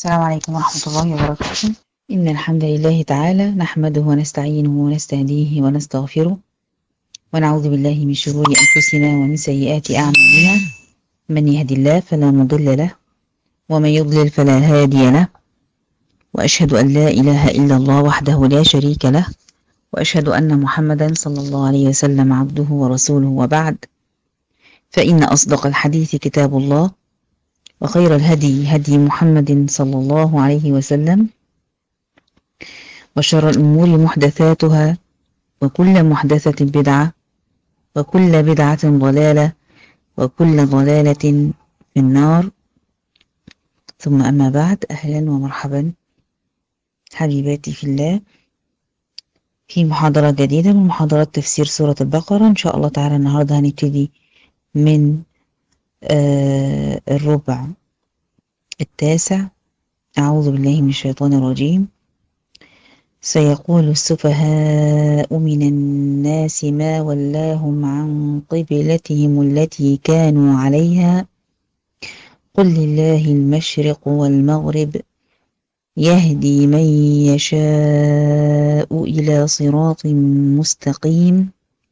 السلام عليكم ورحمة الله وبركاته إن الحمد لله تعالى نحمده ونستعينه ونستهديه ونستغفره ونعوذ بالله من شرور أنفسنا ومن سيئات أعمالنا من يهد الله فلا مضل له ومن يضلل فلا هادي له وأشهد أن لا إله إلا الله وحده لا شريك له وأشهد أن محمدا صلى الله عليه وسلم عبده ورسوله وبعد فإن أصدق الحديث كتاب الله وخير الهدي هدي محمد صلى الله عليه وسلم وشر الأمور محدثاتها وكل محدثة بدعة وكل بدعة ضلالة وكل ضلالة في النار ثم أما بعد أهلا ومرحبا حبيباتي في الله في محاضرة جديدة من محاضرات تفسير سورة البقرة إن شاء الله تعالى النهاردة هنبتدي من آه الربع التاسع أعوذ بالله من الشيطان الرجيم سيقول السفهاء من الناس ما ولاهم عن قبلتهم التي كانوا عليها قل لله المشرق والمغرب يهدي من يشاء إلى صراط مستقيم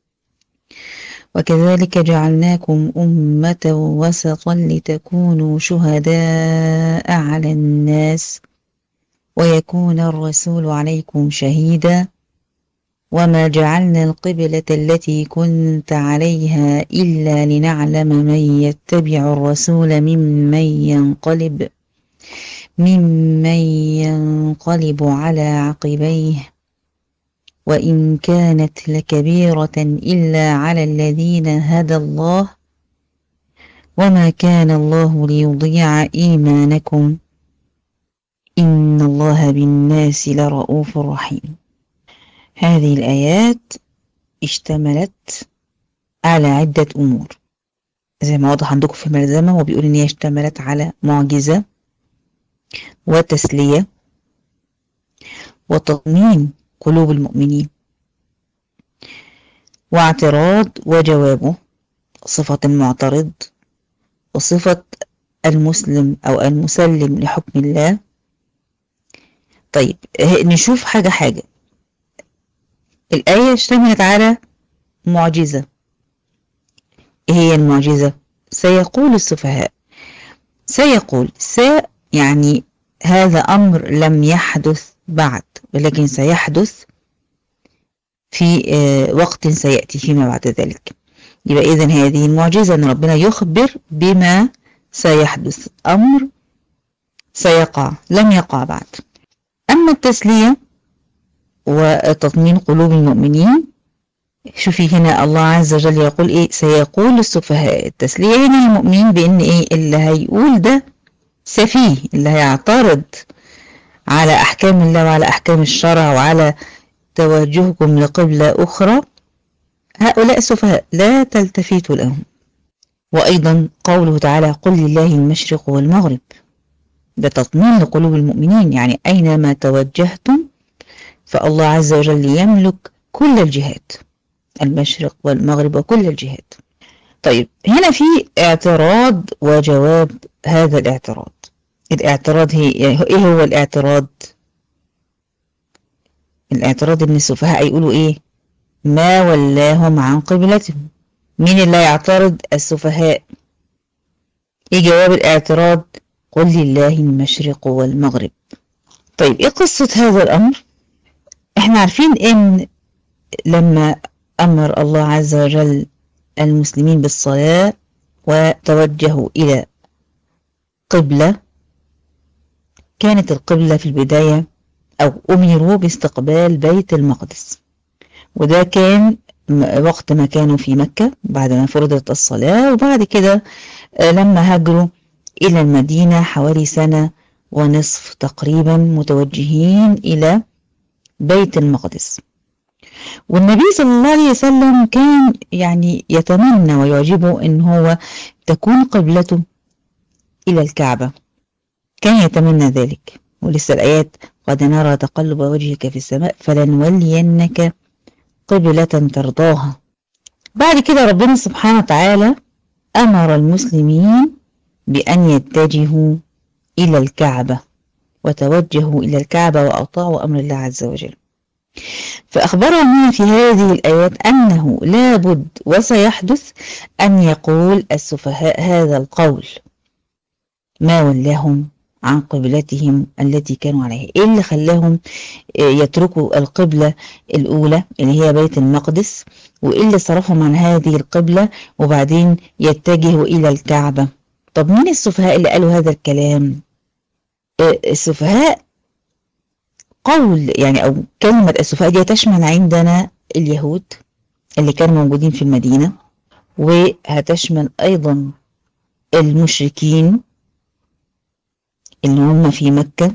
وكذلك جعلناكم أمة وسطا لتكونوا شهداء على الناس ويكون الرسول عليكم شهيدا وما جعلنا القبلة التي كنت عليها إلا لنعلم من يتبع الرسول ممن ينقلب ممن ينقلب على عقبيه وإن كانت لكبيرة إلا على الذين هدى الله وما كان الله ليضيع إيمانكم إن الله بالناس لرؤوف رحيم هذه الآيات اشتملت على عدة أمور زي ما واضح عندكم في الملزمة هو بيقول إن هي اشتملت على معجزة وتسلية وتطمين قلوب المؤمنين واعتراض وجوابه صفة المعترض وصفة المسلم أو المسلم لحكم الله طيب نشوف حاجة حاجة الآية اشتملت على معجزة ايه هي المعجزة سيقول السفهاء سيقول س يعني هذا أمر لم يحدث بعد ولكن سيحدث في وقت سيأتي فيما بعد ذلك يبقى إذن هذه المعجزة أن ربنا يخبر بما سيحدث أمر سيقع لم يقع بعد أما التسلية وتطمين قلوب المؤمنين شوفي هنا الله عز وجل يقول إيه سيقول السفهاء التسلية هنا المؤمنين بأن إيه اللي هيقول ده سفيه اللي هيعترض على أحكام الله وعلى أحكام الشرع وعلى توجهكم لقبلة أخرى هؤلاء سفهاء لا تلتفتوا لهم وأيضا قوله تعالى قل لله المشرق والمغرب ده تطمين لقلوب المؤمنين يعني أينما توجهتم فالله عز وجل يملك كل الجهات المشرق والمغرب وكل الجهات طيب هنا في اعتراض وجواب هذا الاعتراض الاعتراض هي ايه هو الاعتراض الاعتراض ان السفهاء يقولوا ايه ما ولاهم عن قبلتهم مين اللي يعترض السفهاء ايه جواب الاعتراض قل لله المشرق والمغرب طيب ايه قصة هذا الامر احنا عارفين ان لما امر الله عز وجل المسلمين بالصلاة وتوجهوا الى قبلة كانت القبلة في البداية أو أمروا باستقبال بيت المقدس وده كان وقت ما كانوا في مكة بعد ما فرضت الصلاة وبعد كده لما هاجروا إلى المدينة حوالي سنة ونصف تقريبا متوجهين إلى بيت المقدس والنبي صلى الله عليه وسلم كان يعني يتمنى ويعجبه ان هو تكون قبلته الى الكعبة كان يتمنى ذلك ولسه الآيات قد نرى تقلب وجهك في السماء فلنولينك قبلة ترضاها بعد كده ربنا سبحانه وتعالى أمر المسلمين بأن يتجهوا إلى الكعبة وتوجهوا إلى الكعبة وأطاعوا أمر الله عز وجل فأخبرهم في هذه الآيات أنه لابد وسيحدث أن يقول السفهاء هذا القول ما ولاهم عن قبلتهم التي كانوا عليها إيه اللي خلاهم يتركوا القبلة الأولى اللي هي بيت المقدس وإيه اللي صرفهم عن هذه القبلة وبعدين يتجهوا إلى الكعبة طب مين السفهاء اللي قالوا هذا الكلام السفهاء قول يعني أو كلمة السفهاء دي تشمل عندنا اليهود اللي كانوا موجودين في المدينة وهتشمل أيضا المشركين اللي هم في مكة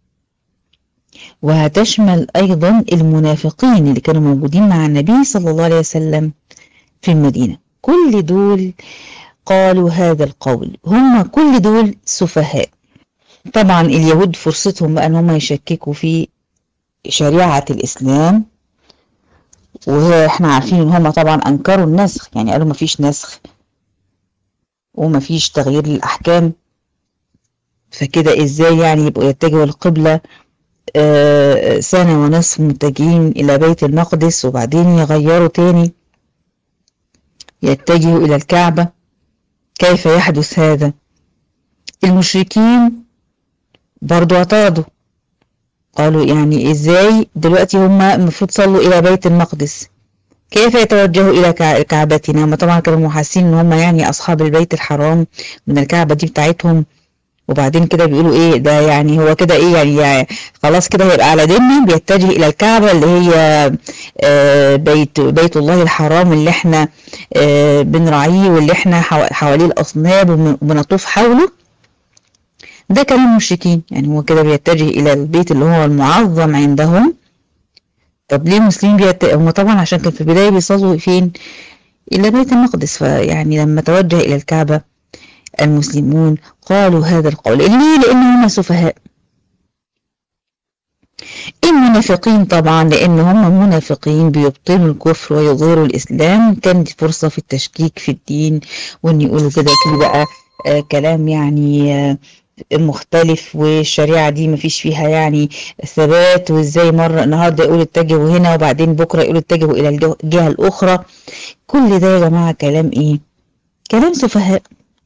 وهتشمل أيضا المنافقين اللي كانوا موجودين مع النبي صلى الله عليه وسلم في المدينة كل دول قالوا هذا القول هم كل دول سفهاء طبعا اليهود فرصتهم بقى ان هم يشككوا في شريعة الإسلام واحنا عارفين ان هم طبعا انكروا النسخ يعني قالوا مفيش نسخ ومفيش تغيير للأحكام فكده ازاي يعني يبقوا يتجهوا القبلة آه سنة ونصف متجهين إلى بيت المقدس وبعدين يغيروا تاني يتجهوا إلى الكعبة كيف يحدث هذا المشركين برضو اعترضوا قالوا يعني ازاي دلوقتي هم المفروض صلوا إلى بيت المقدس كيف يتوجهوا إلى كعبتنا هم طبعا كانوا محاسين ان هم يعني أصحاب البيت الحرام من الكعبة دي بتاعتهم وبعدين كده بيقولوا ايه ده يعني هو كده ايه يعني, يعني خلاص كده هيبقى على ديننا بيتجه الى الكعبة اللي هي آه بيت بيت الله الحرام اللي احنا آه بنراعيه واللي احنا حواليه الاصنام وبنطوف حوله ده كلام المشركين يعني هو كده بيتجه الى البيت اللي هو المعظم عندهم طب ليه المسلمين بيت... هم طبعا عشان كان في البداية بيصلوا فين الى بيت المقدس فيعني لما توجه الى الكعبة المسلمون قالوا هذا القول ليه لأنهم سفهاء المنافقين طبعا لأن هم منافقين بيبطلوا الكفر ويظهروا الإسلام كانت فرصة في التشكيك في الدين وإن يقولوا كده في بقى آه كلام يعني آه مختلف والشريعة دي مفيش فيها يعني ثبات وازاي مرة النهاردة يقول اتجهوا هنا وبعدين بكرة يقول اتجهوا إلى الجهة الأخرى كل ده يا جماعة كلام إيه؟ كلام سفهاء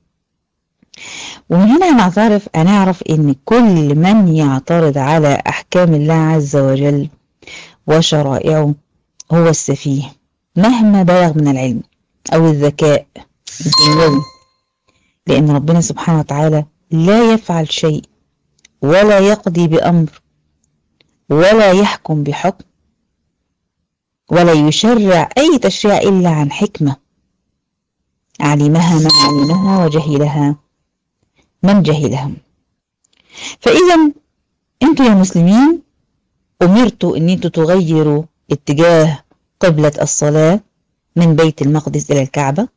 ومن هنا هنعترف هنعرف ان كل من يعترض على احكام الله عز وجل وشرائعه هو السفيه مهما بلغ من العلم او الذكاء الدنيوي لان ربنا سبحانه وتعالى لا يفعل شيء ولا يقضي بامر ولا يحكم بحكم ولا يشرع اي تشريع الا عن حكمه علمها من علمها وجهلها من جهلهم فإذا أنتوا يا مسلمين أمرتوا أن أنتوا تغيروا اتجاه قبلة الصلاة من بيت المقدس إلى الكعبة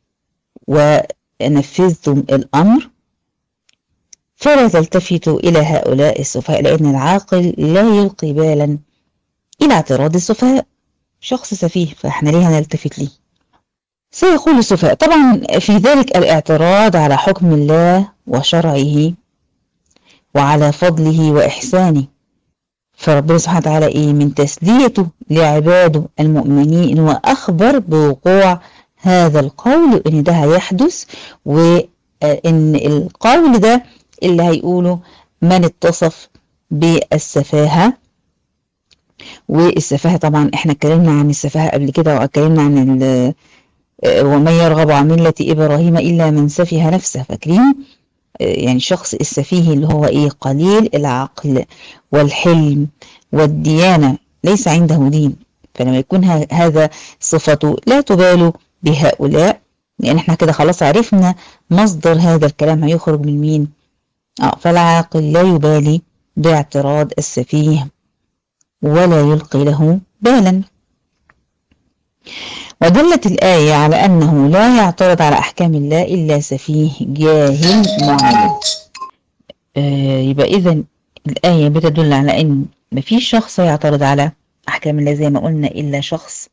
ونفذتم الأمر فلا تلتفتوا إلى هؤلاء السفهاء لأن العاقل لا يلقي بالا إلى اعتراض السفهاء شخص سفيه فإحنا ليه هنلتفت ليه سيقول السفهاء طبعا في ذلك الاعتراض على حكم الله وشرعه وعلى فضله وإحسانه فربنا سبحانه وتعالى إيه من تسليته لعباده المؤمنين وأخبر بوقوع هذا القول إن ده هيحدث وإن القول ده اللي هيقوله من اتصف بالسفاهة والسفاهة طبعا احنا اتكلمنا عن السفاهة قبل كده واتكلمنا عن ومن يرغب عن ملة إبراهيم إلا من سفه نفسه فاكرين يعني الشخص السفيه اللي هو إيه قليل العقل والحلم والديانة ليس عنده دين فلما يكون هذا صفته لا تبالوا بهؤلاء لأن احنا كده خلاص عرفنا مصدر هذا الكلام هيخرج من مين اه فالعاقل لا يبالي باعتراض السفيه ولا يلقي له بالا ودلت الآية على أنه لا يعترض على أحكام الله إلا سفيه جاهل معاند آه يبقى إذا الآية بتدل على أن مفيش شخص يعترض على أحكام الله زي ما قلنا إلا شخص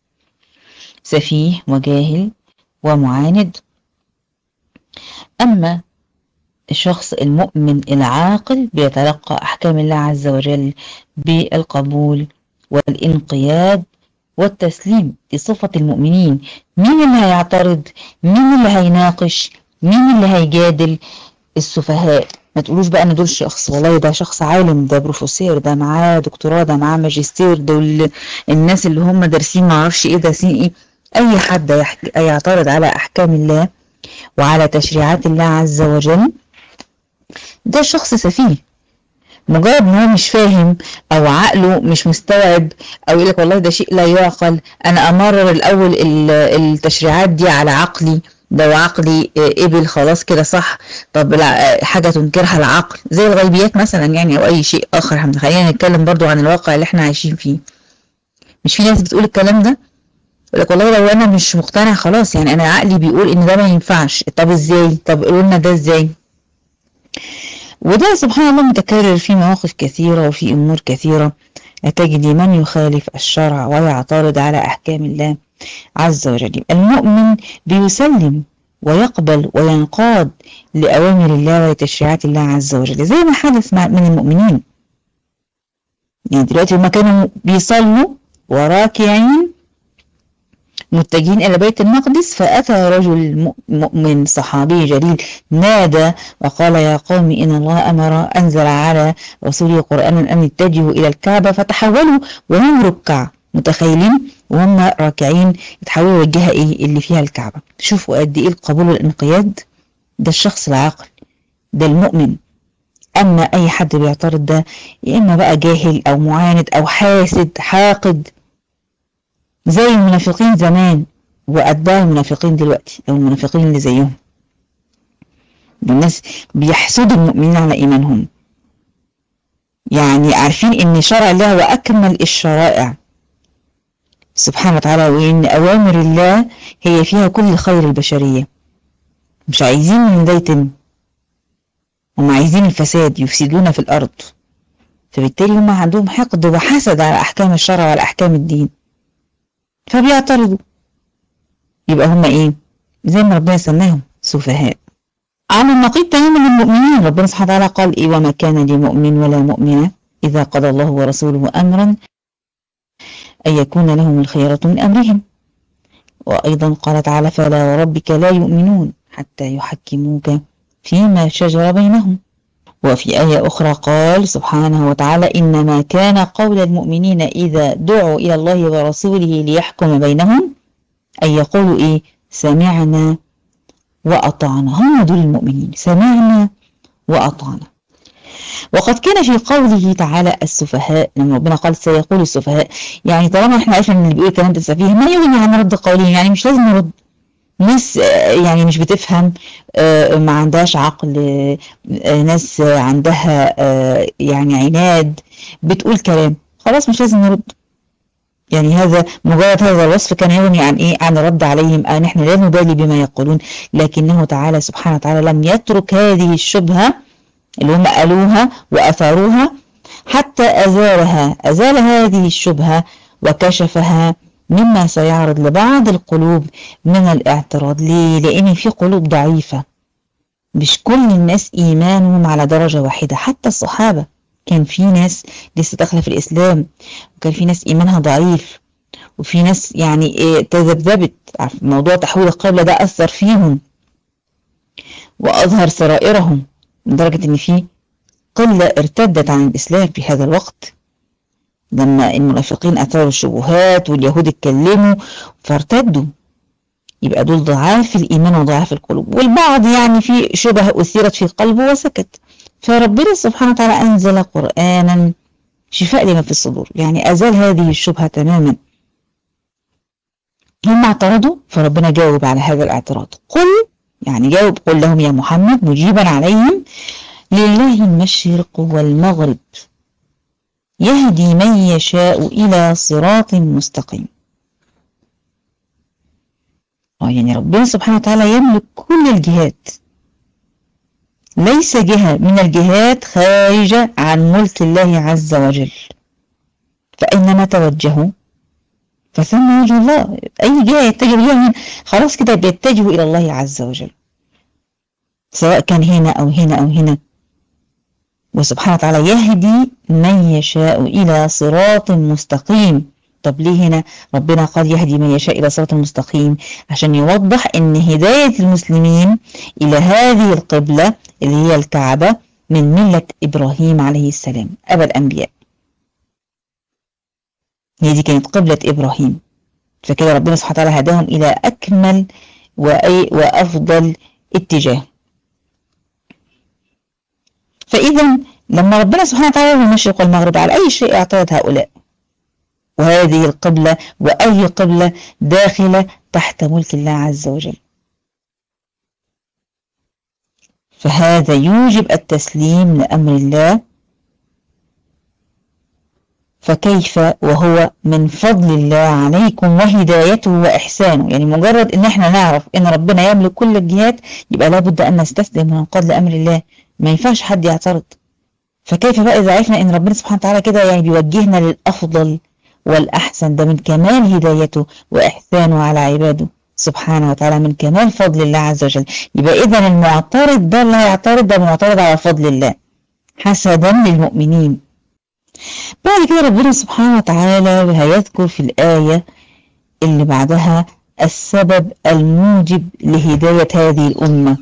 سفيه وجاهل ومعاند أما الشخص المؤمن العاقل بيتلقى أحكام الله عز وجل بالقبول والانقياد والتسليم دي صفة المؤمنين مين اللي هيعترض مين اللي هيناقش مين اللي هيجادل السفهاء ما تقولوش بقى ان دول شخص والله ده شخص عالم ده بروفيسور ده معاه دكتوراه ده معاه ماجستير دول الناس اللي هم دارسين ما اعرفش ايه دارسين ايه اي حد يعترض على احكام الله وعلى تشريعات الله عز وجل ده شخص سفيه مجرد ان هو مش فاهم او عقله مش مستوعب او يقول لك والله ده شيء لا يعقل انا امرر الاول التشريعات دي على عقلي لو عقلي قبل خلاص كده صح طب لا حاجه تنكرها العقل زي الغيبيات مثلا يعني او اي شيء اخر احنا خلينا نتكلم برضو عن الواقع اللي احنا عايشين فيه مش في ناس بتقول الكلام ده يقول لك والله لو انا مش مقتنع خلاص يعني انا عقلي بيقول ان ده ما ينفعش طب ازاي طب قولوا لنا ده ازاي وده سبحان الله متكرر في مواقف كثيرة وفي أمور كثيرة تجد من يخالف الشرع ويعترض على أحكام الله عز وجل المؤمن بيسلم ويقبل وينقاد لأوامر الله ولتشريعات الله عز وجل زي ما حدث مع من المؤمنين يعني دلوقتي هما كانوا بيصلوا وراكعين متجهين إلى بيت المقدس فأتى رجل مؤمن صحابي جليل نادى وقال يا قوم إن الله أمر أنزل على رسوله قرآنا أن يتجهوا إلى الكعبة فتحولوا وهم ركع متخيلين وهم راكعين يتحولوا للجهة إيه اللي فيها الكعبة شوفوا قد إيه القبول والانقياد ده الشخص العاقل ده المؤمن أما أي حد بيعترض ده يا إما بقى جاهل أو معاند أو حاسد حاقد زي المنافقين زمان وأتباع المنافقين دلوقتي أو المنافقين اللي زيهم الناس بيحسدوا المؤمنين على إيمانهم يعني عارفين إن شرع الله هو أكمل الشرائع سبحانه وتعالى وإن أوامر الله هي فيها كل خير البشرية مش عايزين من ده يتم هم عايزين الفساد يفسدون في الأرض فبالتالي هم عندهم حقد وحسد على أحكام الشرع وعلى أحكام الدين فبيعترضوا يبقى هم ايه زي ما ربنا سماهم سفهاء على النقيض تماما المؤمنين ربنا سبحانه وتعالى قال ايه وما كان لمؤمن ولا مؤمنة إذا قضى الله ورسوله أمرا أن يكون لهم الخيرة من أمرهم وأيضا قال تعالى فلا وربك لا يؤمنون حتى يحكموك فيما شجر بينهم وفي آية أخرى قال سبحانه وتعالى إنما كان قول المؤمنين إذا دعوا إلى الله ورسوله ليحكم بينهم أن يقولوا إيه سمعنا وأطعنا هم دول المؤمنين سمعنا وأطعنا وقد كان في قوله تعالى السفهاء لما ربنا قال سيقول السفهاء يعني طالما احنا عارفين ان اللي بيقول الكلام ده سفيه ما يغني عن رد قولهم يعني مش لازم نرد ناس يعني مش بتفهم ما عندهاش عقل ناس عندها يعني عناد بتقول كلام خلاص مش لازم نرد يعني هذا مجرد هذا الوصف كان يغني عن ايه عن الرد عليهم ان احنا لا نبالي بما يقولون لكنه تعالى سبحانه وتعالى لم يترك هذه الشبهه اللي هم قالوها واثاروها حتى ازالها ازال هذه الشبهه وكشفها مما سيعرض لبعض القلوب من الاعتراض ليه؟ لأن في قلوب ضعيفة مش كل الناس إيمانهم على درجة واحدة حتى الصحابة كان في ناس لسه داخلة في الإسلام وكان في ناس إيمانها ضعيف وفي ناس يعني إيه تذبذبت موضوع تحويل القبلة ده أثر فيهم وأظهر سرائرهم لدرجة إن في قلة ارتدت عن الإسلام في هذا الوقت لما المنافقين أثاروا الشبهات واليهود اتكلموا فارتدوا يبقى دول ضعاف الإيمان وضعاف القلوب والبعض يعني في شبه أثيرت في قلبه وسكت فربنا سبحانه وتعالى أنزل قرآنا شفاء لما في الصدور يعني أزال هذه الشبهة تماما هم اعترضوا فربنا جاوب على هذا الاعتراض قل يعني جاوب قل لهم يا محمد مجيبا عليهم لله المشرق والمغرب يهدي من يشاء إلى صراط مستقيم يعني ربنا سبحانه وتعالى يملك كل الجهات ليس جهة من الجهات خارجة عن ملك الله عز وجل فأينما توجهوا فثم وجه الله أي جهة يتجه إليها خلاص كده بيتجهوا إلى الله عز وجل سواء كان هنا أو هنا أو هنا وسبحانه وتعالى يهدي من يشاء إلى صراط مستقيم طب ليه هنا ربنا قال يهدي من يشاء إلى صراط مستقيم عشان يوضح أن هداية المسلمين إلى هذه القبلة اللي هي الكعبة من ملة إبراهيم عليه السلام أبا الأنبياء هي دي كانت قبلة إبراهيم فكده ربنا سبحانه وتعالى هداهم إلى أكمل وأي وأفضل اتجاه فإذا لما ربنا سبحانه وتعالى هو المشرق والمغرب على أي شيء اعترض هؤلاء وهذه القبلة وأي قبلة داخلة تحت ملك الله عز وجل فهذا يوجب التسليم لأمر الله فكيف وهو من فضل الله عليكم وهدايته وإحسانه يعني مجرد إن احنا نعرف إن ربنا يملك كل الجهات يبقى لابد أن نستسلم وننقاد لأمر الله ما ينفعش حد يعترض فكيف بقى إذا عرفنا إن ربنا سبحانه وتعالى كده يعني بيوجهنا للأفضل والأحسن ده من كمال هدايته وإحسانه على عباده سبحانه وتعالى من كمال فضل الله عز وجل يبقى إذا المعترض ده اللي هيعترض ده معترض على فضل الله حسدا للمؤمنين بعد كده ربنا سبحانه وتعالى هيذكر في الآية اللي بعدها السبب الموجب لهداية هذه الأمة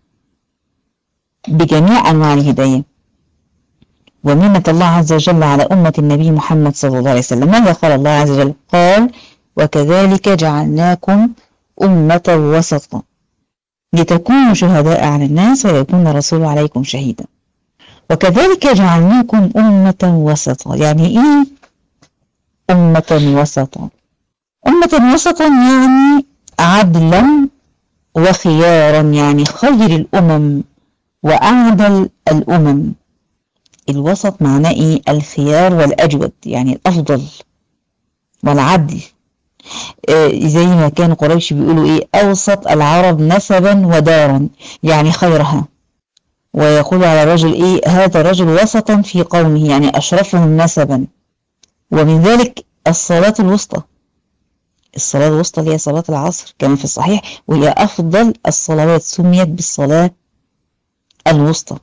بجميع أنواع الهداية ومنة الله عز وجل على أمة النبي محمد صلى الله عليه وسلم ماذا قال الله عز وجل قال وكذلك جعلناكم أمة وسطا لتكونوا شهداء على الناس ويكون الرسول عليكم شهيدا وكذلك جعلناكم أمة وسطا يعني إيه أمة وسطا أمة وسطا يعني عدلا وخيارا يعني خير الأمم وأعدل الأمم الوسط معناه إيه الخيار والأجود يعني الأفضل والعدل آه زي ما كان قريش بيقولوا إيه أوسط العرب نسبا ودارا يعني خيرها ويقول على الرجل إيه هذا رجل وسطا في قومه يعني أشرفهم نسبا ومن ذلك الصلاة الوسطى الصلاة الوسطى اللي هي صلاة العصر كما في الصحيح وهي أفضل الصلوات سميت بالصلاة الوسطى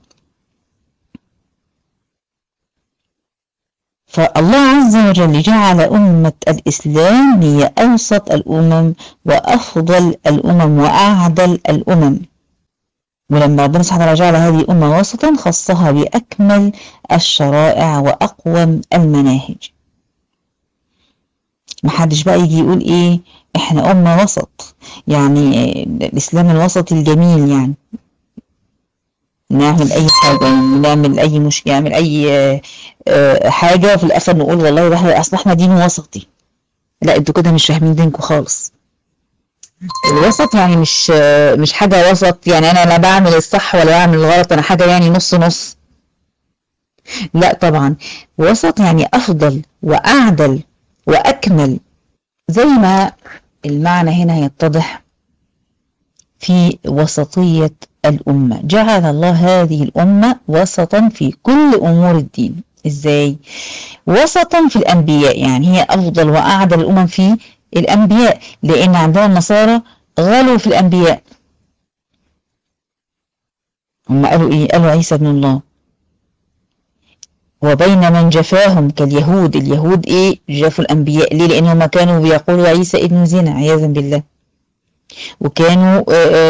فالله عز وجل جعل أمة الإسلام هي أوسط الأمم وأفضل الأمم وأعدل الأمم ولما ربنا سبحانه وتعالى جعل هذه الأمة وسطا خصها بأكمل الشرائع وأقوم المناهج محدش بقى يجي يقول إيه إحنا أمة وسط يعني الإسلام الوسط الجميل يعني نعمل أي حاجة نعمل أي مش يعمل أي حاجة في الآخر نقول والله ده أصل إحنا دين وسطي لا انتوا كده مش فاهمين دينكم خالص الوسط يعني مش مش حاجة وسط يعني أنا لا بعمل الصح ولا بعمل الغلط أنا حاجة يعني نص نص لا طبعا وسط يعني أفضل وأعدل وأكمل زي ما المعنى هنا يتضح في وسطية الأمة جعل الله هذه الأمة وسطا في كل أمور الدين إزاي؟ وسطا في الأنبياء يعني هي أفضل وأعدل الأمم في الأنبياء لأن عندنا النصارى غلوا في الأنبياء هم قالوا إيه؟ قالوا عيسى ابن الله وبين من جفاهم كاليهود اليهود إيه جفوا الأنبياء ليه لأنهم كانوا بيقولوا عيسى ابن زنا عياذا بالله وكانوا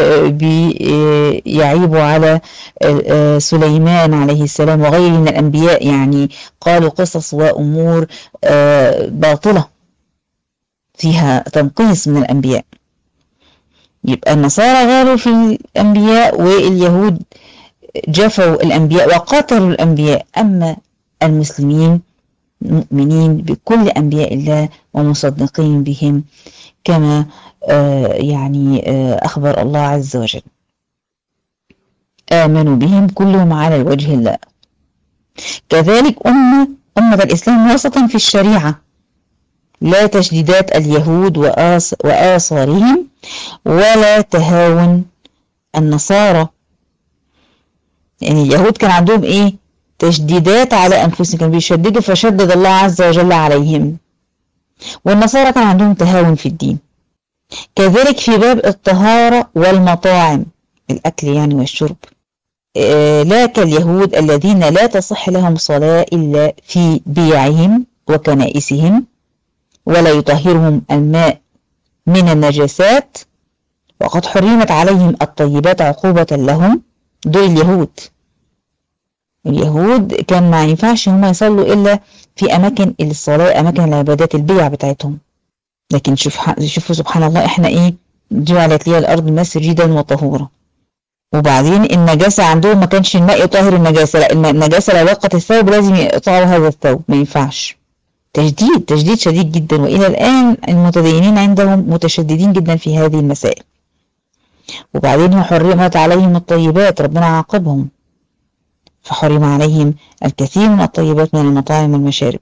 بيعيبوا على سليمان عليه السلام وغيره من الأنبياء يعني قالوا قصص وأمور باطلة فيها تنقيص من الأنبياء يبقى النصارى غالوا في الأنبياء واليهود جفوا الأنبياء وقاتلوا الأنبياء أما المسلمين مؤمنين بكل أنبياء الله ومصدقين بهم كما آه يعني آه أخبر الله عز وجل آمنوا بهم كلهم على الوجه الله كذلك أمة أمة الإسلام وسطا في الشريعة لا تشديدات اليهود وآص وآثارهم ولا تهاون النصارى يعني اليهود كان عندهم إيه تشديدات على أنفسهم كانوا بيشددوا فشدد الله عز وجل عليهم والنصارى كان عندهم تهاون في الدين كذلك في باب الطهارة والمطاعم الأكل يعني والشرب لا كاليهود الذين لا تصح لهم صلاة إلا في بيعهم وكنائسهم ولا يطهرهم الماء من النجاسات وقد حرمت عليهم الطيبات عقوبة لهم دول اليهود اليهود كان ما ينفعش هم يصلوا إلا في أماكن الصلاة أماكن العبادات البيع بتاعتهم لكن شوف شوفوا سبحان الله إحنا إيه جعلت لي الأرض مسجدا وطهورا وبعدين النجاسة عندهم ما كانش الماء يطهر النجاسة لا النجاسة لو لقت الثوب لازم يقطعوا هذا الثوب ما ينفعش تجديد تجديد شديد جدا وإلى الآن المتدينين عندهم متشددين جدا في هذه المسائل وبعدين حرمت عليهم الطيبات ربنا عاقبهم فحرم عليهم الكثير من الطيبات من المطاعم والمشارب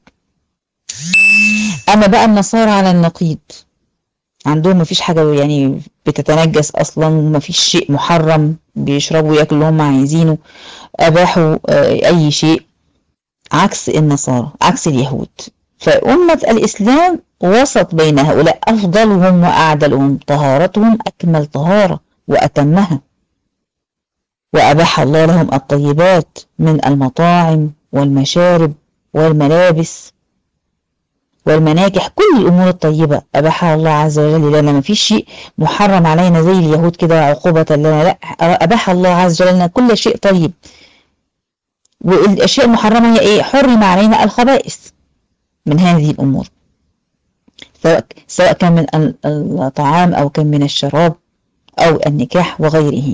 أما بقى النصارى على النقيض عندهم مفيش حاجة يعني بتتنجس أصلا ومفيش شيء محرم بيشربوا ياكلوا اللي هم عايزينه أباحوا أي شيء عكس النصارى عكس اليهود فأمة الإسلام وسط بين هؤلاء أفضلهم وأعدلهم طهارتهم أكمل طهارة وأتمها وأباح الله لهم الطيبات من المطاعم والمشارب والملابس والمناكح كل الأمور الطيبة أباحها الله عز وجل لنا ما فيش شيء محرم علينا زي اليهود كده عقوبة لنا لا أباح الله عز وجل لنا كل شيء طيب والأشياء المحرمة هي إيه حرم علينا الخبائث من هذه الأمور سواء سواء كان من الطعام أو كان من الشراب أو النكاح وغيره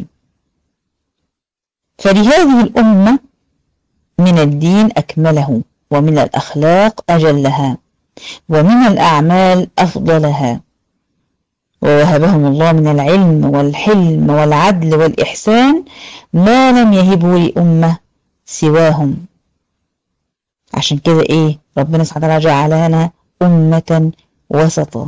فلهذه الأمة من الدين أكمله ومن الأخلاق أجلها ومن الأعمال أفضلها ووهبهم الله من العلم والحلم والعدل والإحسان ما لم يهبه لأمة سواهم عشان كده إيه ربنا سبحانه وتعالى جعلنا أمة وسطا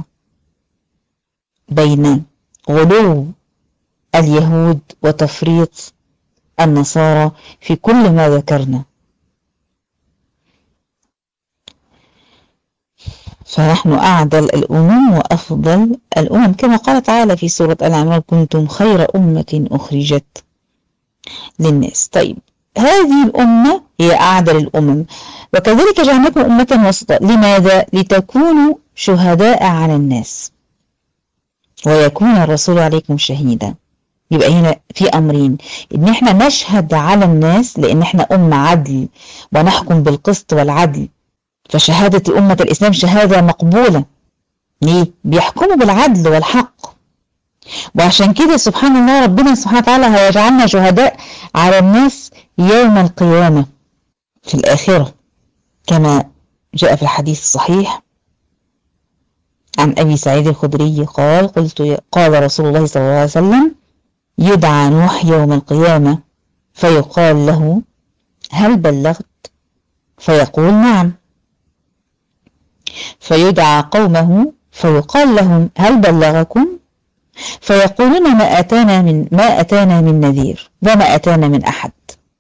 بين غلو اليهود وتفريط النصارى في كل ما ذكرنا فنحن أعدل الأمم وأفضل الأمم كما قال تعالى في سورة العمران كنتم خير أمة أخرجت للناس طيب هذه الأمة هي أعدل الأمم وكذلك جعلناكم أمة وسطا لماذا؟ لتكونوا شهداء على الناس ويكون الرسول عليكم شهيدا يبقى هنا في أمرين إن إحنا نشهد على الناس لأن إحنا أمة عدل ونحكم بالقسط والعدل فشهادة أمة الإسلام شهادة مقبولة ليه؟ بيحكموا بالعدل والحق وعشان كده سبحان الله ربنا سبحانه وتعالى هيجعلنا شهداء على الناس يوم القيامة في الآخرة كما جاء في الحديث الصحيح عن أبي سعيد الخدري قال قلت قال رسول الله صلى الله عليه وسلم يدعى نوح يوم القيامة فيقال له هل بلغت فيقول نعم فيدعى قومه فيقال لهم هل بلغكم فيقولون ما أتانا من ما أتانا من نذير وما أتانا من أحد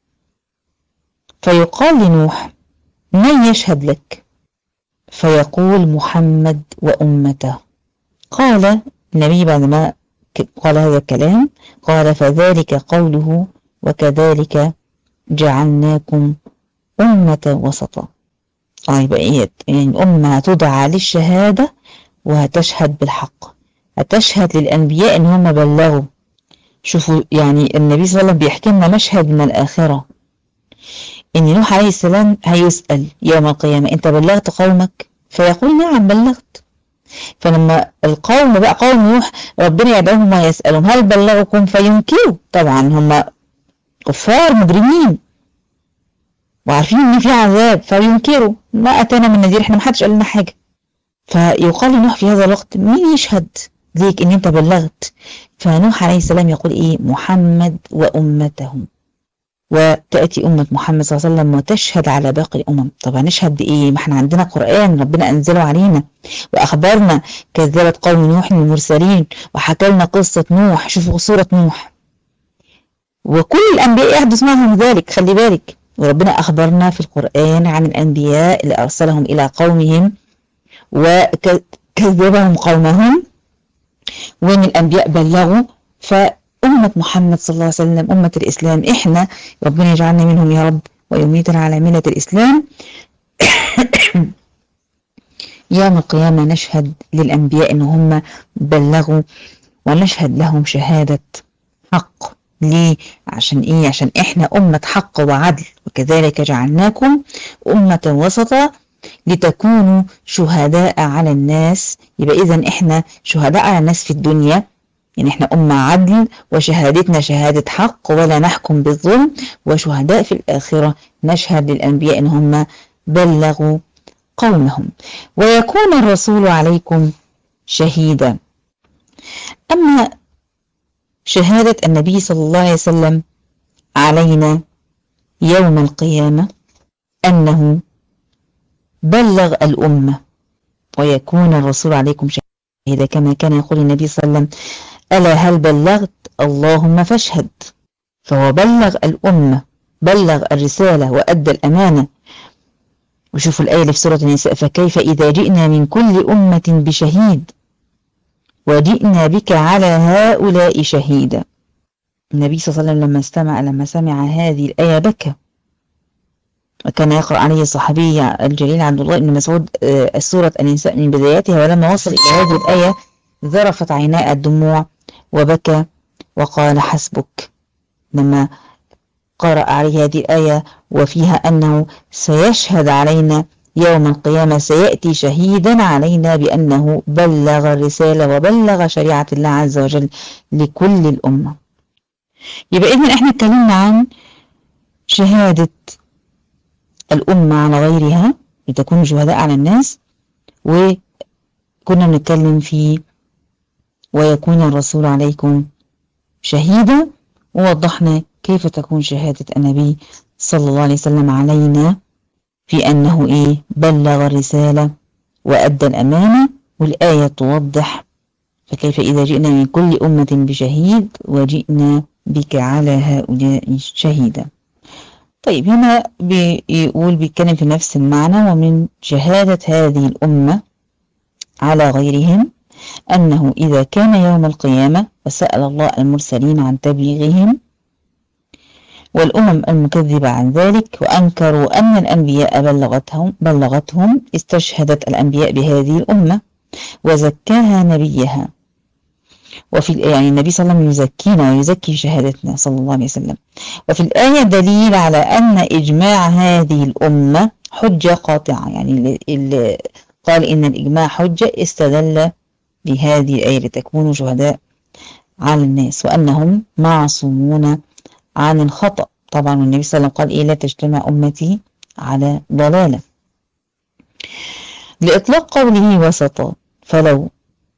فيقال لنوح من يشهد لك فيقول محمد وأمته قال النبي بعدما قال هذا الكلام قال فذلك قوله وكذلك جعلناكم أمة وسطا طيب يعني الأمة تدعى للشهادة وهتشهد بالحق هتشهد للأنبياء إن هم بلغوا شوفوا يعني النبي صلى الله عليه وسلم بيحكي لنا مشهد من الآخرة إن نوح عليه السلام هيسأل يوم القيامة أنت بلغت قومك فيقول نعم بلغت فلما القوم بقى قوم نوح ربنا يدعوهم ويسألهم هل بلغكم فينكروا طبعا هم كفار مجرمين وعارفين ان في عذاب فينكروا ما اتانا من نذير احنا ما حدش قال لنا حاجه فيقال لنوح في هذا الوقت مين يشهد ليك ان انت بلغت فنوح عليه السلام يقول ايه محمد وامته وتأتي أمة محمد صلى الله عليه وسلم وتشهد على باقي الأمم طب هنشهد بإيه ما احنا عندنا قرآن ربنا أنزله علينا وأخبرنا كذبت قوم نوح المرسلين وحكى لنا قصة نوح شوفوا سورة نوح وكل الأنبياء يحدث معهم ذلك خلي بالك وربنا أخبرنا في القرآن عن الأنبياء اللي أرسلهم إلى قومهم وكذبهم قومهم وإن الأنبياء بلغوا فأمة أمة محمد صلى الله عليه وسلم أمة الإسلام إحنا ربنا يجعلنا منهم يا رب ويميتنا على ملة الإسلام يوم القيامة نشهد للأنبياء إن هم بلغوا ونشهد لهم شهادة حق ليه؟ عشان إيه؟ عشان إحنا أمة حق وعدل وكذلك جعلناكم أمة وسطا لتكونوا شهداء على الناس يبقى إذا إحنا شهداء على الناس في الدنيا يعني إحنا أمة عدل وشهادتنا شهادة حق ولا نحكم بالظلم وشهداء في الآخرة نشهد للأنبياء إن هم بلغوا قومهم ويكون الرسول عليكم شهيدا أما شهادة النبي صلى الله عليه وسلم علينا يوم القيامة أنه بلغ الأمة ويكون الرسول عليكم شهيدا كما كان يقول النبي صلى الله عليه وسلم ألا هل بلغت اللهم فاشهد فهو بلغ الأمة بلغ الرسالة وأدى الأمانة وشوفوا الآية اللي في سورة النساء فكيف إذا جئنا من كل أمة بشهيد وجئنا بك على هؤلاء شهيدا النبي صلى الله عليه وسلم لما استمع لما سمع هذه الآية بكى وكان يقرأ عليه الصحابي الجليل عبد الله بن مسعود السورة النساء من بدايتها ولما وصل إلى هذه الآية ذرفت عيناء الدموع وبكى وقال حسبك لما قرأ عليه هذه الآية وفيها أنه سيشهد علينا يوم القيامة سيأتي شهيدا علينا بأنه بلغ الرسالة وبلغ شريعة الله عز وجل لكل الأمة يبقى إذن إحنا اتكلمنا عن شهادة الأمة على غيرها لتكون شهداء على الناس وكنا بنتكلم في ويكون الرسول عليكم شهيدا ووضحنا كيف تكون شهادة النبي صلى الله عليه وسلم علينا في أنه إيه بلغ الرسالة وأدى الأمانة والآية توضح فكيف إذا جئنا من كل أمة بشهيد وجئنا بك على هؤلاء شهيدا طيب هنا بيقول بيتكلم في نفس المعنى ومن شهادة هذه الأمة على غيرهم أنه إذا كان يوم القيامة وسأل الله المرسلين عن تبليغهم والأمم المكذبة عن ذلك وأنكروا أن الأنبياء بلغتهم, بلغتهم استشهدت الأنبياء بهذه الأمة وزكاها نبيها وفي يعني النبي صلى الله عليه وسلم يزكينا ويزكي شهادتنا صلى الله عليه وسلم وفي الآية دليل على أن إجماع هذه الأمة حجة قاطعة يعني اللي قال إن الإجماع حجة استدل بهذه الآية لتكونوا شهداء على الناس وأنهم معصومون عن الخطأ طبعا النبي صلى الله عليه وسلم قال إيه لا تجتمع أمتي على ضلالة لإطلاق قوله وسطا فلو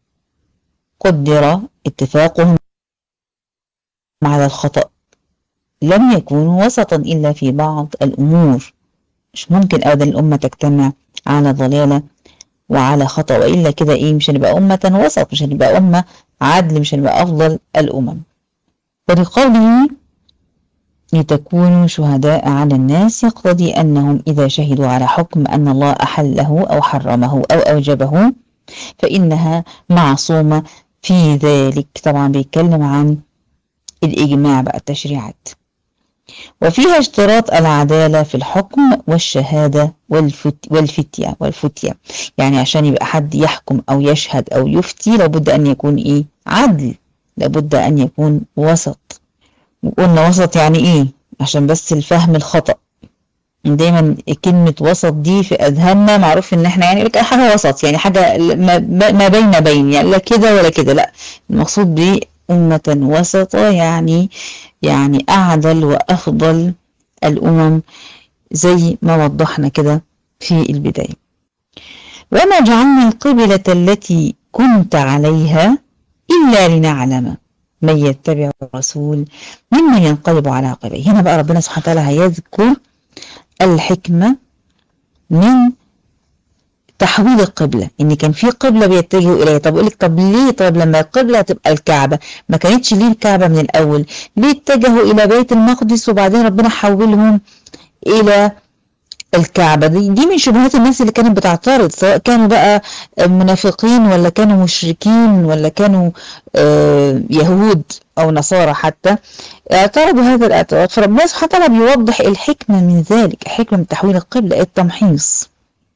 قدر اتفاقهم على الخطأ لم يكونوا وسطا إلا في بعض الأمور مش ممكن أبدا الأمة تجتمع على ضلالة وعلى خطأ وإلا كده إيه مش هنبقى أمة وسط مش هنبقى أمة عدل مش هنبقى أفضل الأمم ولقوله لتكونوا شهداء على الناس يقتضي أنهم إذا شهدوا على حكم أن الله أحله أو حرمه أو أوجبه فإنها معصومة في ذلك طبعا بيتكلم عن الإجماع بقى التشريعات وفيها اشتراط العدالة في الحكم والشهادة والفت والفتية والفتية يعني عشان يبقى حد يحكم أو يشهد أو يفتي لابد أن يكون إيه عدل لابد أن يكون وسط وقلنا وسط يعني إيه عشان بس الفهم الخطأ دايما كلمة وسط دي في أذهاننا معروف إن إحنا يعني لك حاجة وسط يعني حاجة ما بين بين يعني لا كده ولا كده لا المقصود بيه أمة وسطة يعني يعني أعدل وأفضل الأمم زي ما وضحنا كده في البداية وما جعلنا القبلة التي كنت عليها إلا لنعلم من يتبع الرسول ممن ينقلب على عقبيه هنا بقى ربنا سبحانه وتعالى هيذكر الحكمة من تحويل القبلة ان كان في قبلة بيتجهوا اليها طب لك طب ليه طب لما القبلة تبقى الكعبة ما كانتش ليه الكعبة من الاول ليه اتجهوا الى بيت المقدس وبعدين ربنا حولهم الى الكعبة دي, دي من شبهات الناس اللي كانت بتعترض سواء كانوا بقى منافقين ولا كانوا مشركين ولا كانوا آه يهود أو نصارى حتى اعترضوا هذا الاعتراض فربنا سبحانه وتعالى بيوضح الحكمة من ذلك الحكمة من تحويل القبلة التمحيص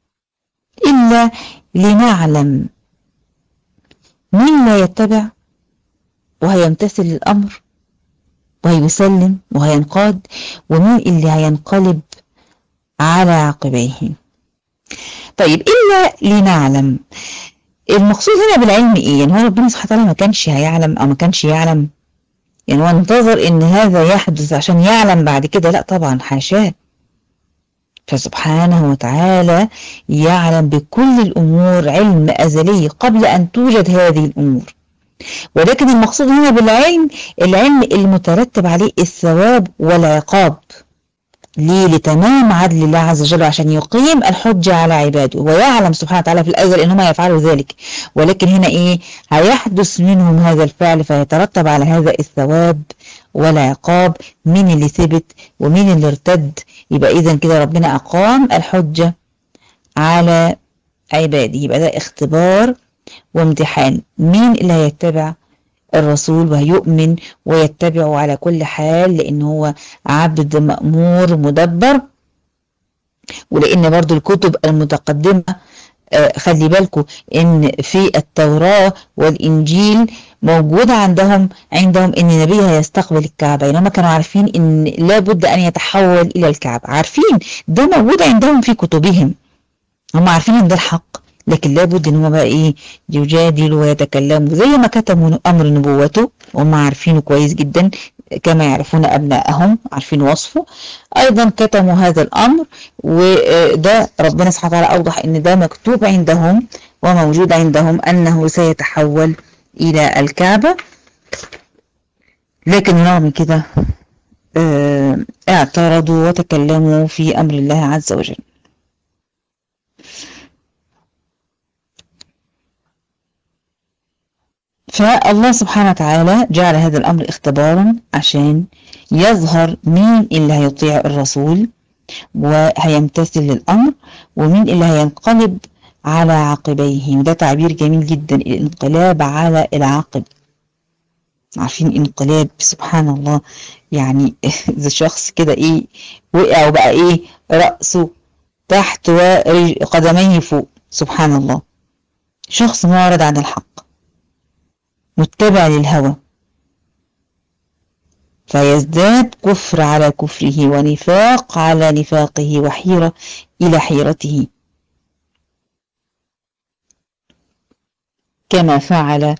إلا لنعلم مين لا يتبع وهيمتثل الأمر وهيسلم وهينقاد ومين اللي هينقلب على عقبيه طيب إلا لنعلم المقصود هنا بالعلم إيه يعني هو ربنا سبحانه وتعالى ما كانش هيعلم أو ما كانش يعلم يعني هو انتظر إن هذا يحدث عشان يعلم بعد كده لا طبعا حاشاه فسبحانه وتعالى يعلم بكل الأمور علم أزلي قبل أن توجد هذه الأمور ولكن المقصود هنا بالعلم العلم المترتب عليه الثواب والعقاب ليه لتمام عدل الله عز وجل عشان يقيم الحجة على عباده ويعلم سبحانه وتعالى في الأزل إنهم يفعلوا ذلك ولكن هنا إيه هيحدث منهم هذا الفعل فيترتب على هذا الثواب والعقاب مين اللي ثبت ومين اللي ارتد يبقى إذا كده ربنا أقام الحجة على عباده يبقى ده اختبار وامتحان مين اللي هيتبع الرسول وهيؤمن ويتبعه على كل حال لأن هو عبد مأمور مدبر ولأن برضو الكتب المتقدمة خلي بالكم ان في التوراة والانجيل موجود عندهم عندهم ان النبي هيستقبل الكعبة يعني هم كانوا عارفين ان لابد ان يتحول الى الكعبة عارفين ده موجود عندهم في كتبهم هم عارفين ان ده الحق لكن لابد ان هم بقى ايه يجادلوا ويتكلموا زي ما كتبوا امر نبوته وهم عارفينه كويس جدا كما يعرفون ابنائهم عارفين وصفه ايضا كتموا هذا الامر وده ربنا سبحانه وتعالى اوضح ان ده مكتوب عندهم وموجود عندهم انه سيتحول الى الكعبه لكن رغم كده اعترضوا وتكلموا في امر الله عز وجل فالله سبحانه وتعالى جعل هذا الأمر اختبارا عشان يظهر مين اللي هيطيع الرسول وهيمتثل للأمر ومين اللي هينقلب على عقبيه وده تعبير جميل جدا الانقلاب على العقب عارفين انقلاب سبحان الله يعني إذا شخص كده ايه وقع وبقى ايه رأسه تحت وقدميه فوق سبحان الله شخص معرض عن الحق متبع للهوى فيزداد كفر على كفره ونفاق على نفاقه وحيرة إلى حيرته كما فعل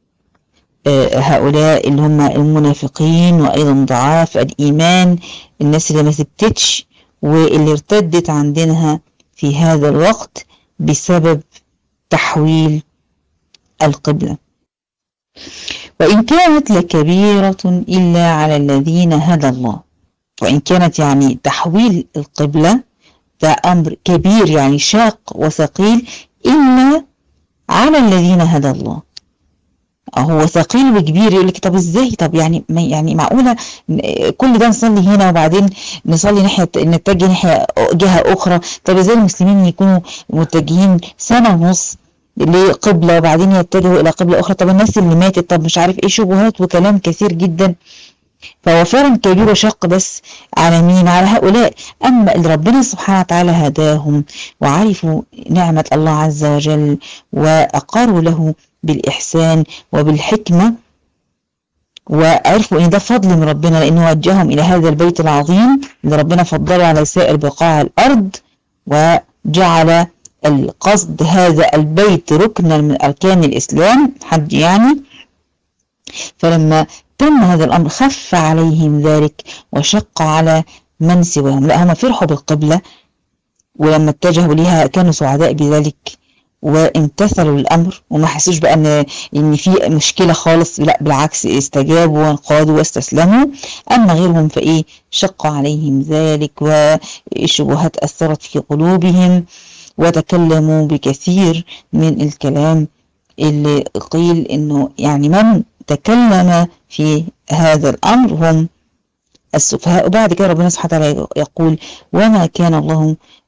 هؤلاء اللي هم المنافقين وأيضا ضعاف الإيمان الناس اللي ما ثبتتش واللي ارتدت عن دينها في هذا الوقت بسبب تحويل القبله وإن كانت لكبيرة إلا على الذين هدى الله وإن كانت يعني تحويل القبلة ده أمر كبير يعني شاق وثقيل إلا على الذين هدى الله هو ثقيل وكبير يقول لك طب ازاي طب يعني ما يعني معقوله كل ده نصلي هنا وبعدين نصلي ناحيه نتجه ناحيه جهه اخرى طب ازاي المسلمين يكونوا متجهين سنه ونص لقبلة وبعدين يتجهوا إلى قبلة أخرى طب الناس اللي ماتت طب مش عارف إيه شبهات وكلام كثير جدا فهو فعلا كبير وشق بس على مين على هؤلاء أما اللي ربنا سبحانه وتعالى هداهم وعرفوا نعمة الله عز وجل وأقروا له بالإحسان وبالحكمة وعرفوا ان ده فضل من ربنا لانه وجههم الى هذا البيت العظيم اللي ربنا فضله على سائر بقاع الارض وجعل القصد هذا البيت ركنا من أركان الإسلام حج يعني فلما تم هذا الأمر خف عليهم ذلك وشق على من سواهم لا هم فرحوا بالقبلة ولما اتجهوا ليها كانوا سعداء بذلك وامتثلوا الامر وما حسوش بقى ان ان في مشكله خالص لا بالعكس استجابوا وانقادوا واستسلموا اما غيرهم فايه شق عليهم ذلك والشبهات اثرت في قلوبهم وتكلموا بكثير من الكلام اللي قيل انه يعني من تكلم في هذا الامر هم السفهاء وبعد كده ربنا سبحانه وتعالى يقول وما كان الله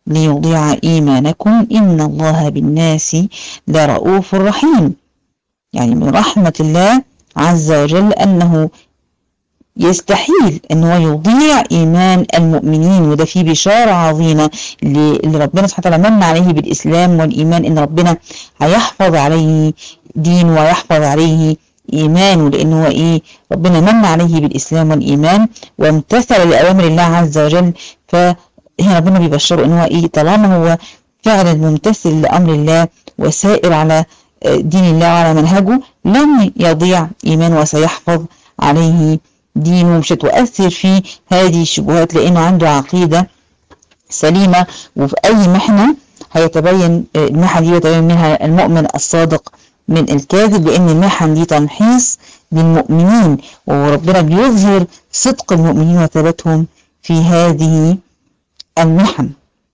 ليضيع إيمانكم إن الله بالناس لرؤوف رحيم يعني من رحمة الله عز وجل أنه يستحيل ان هو يضيع ايمان المؤمنين وده فيه بشاره عظيمه اللي ربنا سبحانه وتعالى من عليه بالاسلام والايمان ان ربنا هيحفظ عليه دين ويحفظ عليه ايمانه لان هو ايه ربنا من عليه بالاسلام والايمان وامتثل لاوامر الله عز وجل فهنا ربنا بيبشره ان هو ايه طالما هو فعلا ممتثل لامر الله وسائر على دين الله وعلى منهجه لن يضيع ايمانه وسيحفظ عليه دينه مش هتؤثر في هذه الشبهات لانه عنده عقيده سليمه وفي اي محنه هيتبين المحن دي يتبين منها المؤمن الصادق من الكاذب لان المحن دي تمحيص للمؤمنين وربنا بيظهر صدق المؤمنين وثباتهم في هذه المحن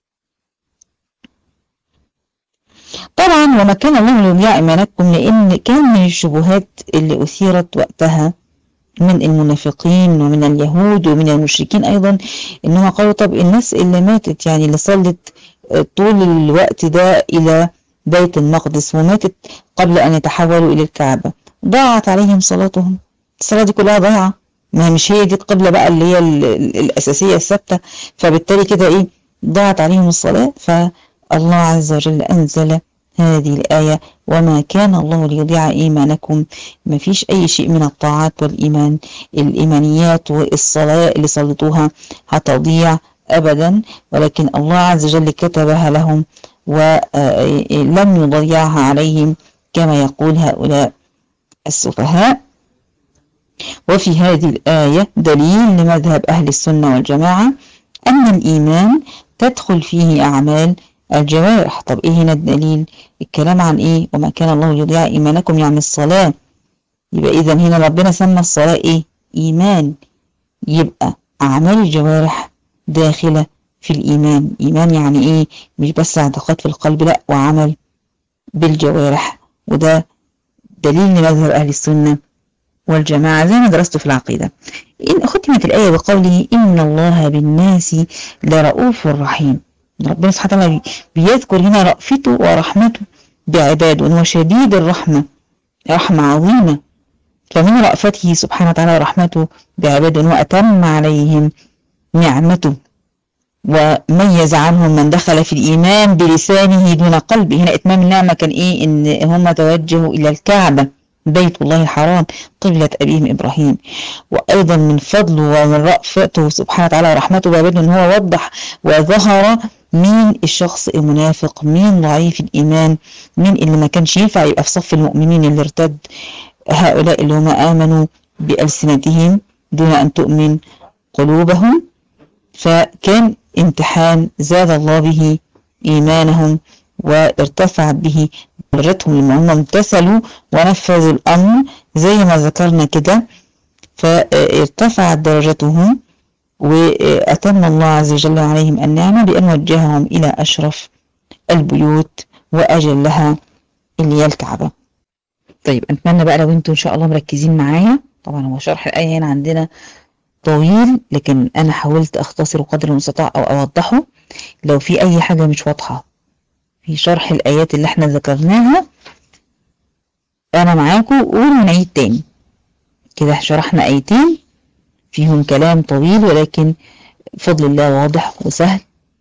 طبعا وما كان الله ليضيع ايمانكم لان كان من الشبهات اللي اثيرت وقتها من المنافقين ومن اليهود ومن المشركين ايضا انهم قالوا طب الناس اللي ماتت يعني اللي صلت طول الوقت ده الى بيت المقدس وماتت قبل ان يتحولوا الى الكعبه ضاعت عليهم صلاتهم الصلاه دي كلها ضايعه ما مش هي دي القبله بقى اللي هي الاساسيه الثابته فبالتالي كده ايه ضاعت عليهم الصلاه فالله عز وجل انزل هذه الآية وما كان الله ليضيع إيمانكم ما فيش أي شيء من الطاعات والإيمان الإيمانيات والصلاة اللي صلتوها هتضيع أبدا ولكن الله عز وجل كتبها لهم ولم يضيعها عليهم كما يقول هؤلاء السفهاء وفي هذه الآية دليل لمذهب أهل السنة والجماعة أن الإيمان تدخل فيه أعمال الجوارح طب ايه هنا الدليل الكلام عن ايه وما كان الله يضيع ايمانكم يعني الصلاة يبقى اذا هنا ربنا سمى الصلاة ايه ايمان يبقى اعمال الجوارح داخلة في الايمان ايمان يعني ايه مش بس اعتقاد في القلب لا وعمل بالجوارح وده دليل لمذهب اهل السنة والجماعة زي ما درسته في العقيدة إن ختمت الآية بقوله إن الله بالناس لرؤوف رحيم ربنا سبحانه وتعالى بيذكر هنا رأفته ورحمته بعباده وهو شديد الرحمة رحمة عظيمة فمن رأفته سبحانه وتعالى ورحمته بعباده أنه أتم عليهم نعمته وميز عنهم من دخل في الإيمان بلسانه دون قلبه هنا إتمام النعمة كان إيه إن هم توجهوا إلى الكعبة بيت الله الحرام قبلة أبيهم إبراهيم وأيضا من فضله ومن رأفته سبحانه وتعالى ورحمته بعباده أن هو وضح وظهر مين الشخص المنافق مين ضعيف الإيمان مين اللي ما كانش ينفع يبقى في صف المؤمنين اللي ارتد هؤلاء اللي هم آمنوا بألسنتهم دون أن تؤمن قلوبهم فكان امتحان زاد الله به إيمانهم وارتفعت به درجتهم لما هم امتثلوا ونفذوا الأمر زي ما ذكرنا كده فارتفعت درجتهم وأتم الله عز وجل عليهم النعمة بأن وجههم إلى أشرف البيوت وأجلها اللي هي الكعبة طيب أتمنى بقى لو انتوا إن شاء الله مركزين معايا طبعا هو شرح الآية هنا عندنا طويل لكن أنا حاولت أختصره قدر المستطاع أو أوضحه لو في أي حاجة مش واضحة في شرح الآيات اللي احنا ذكرناها أنا معاكم ونعيد تاني كده شرحنا آيتين فيهم كلام طويل ولكن بفضل الله واضح وسهل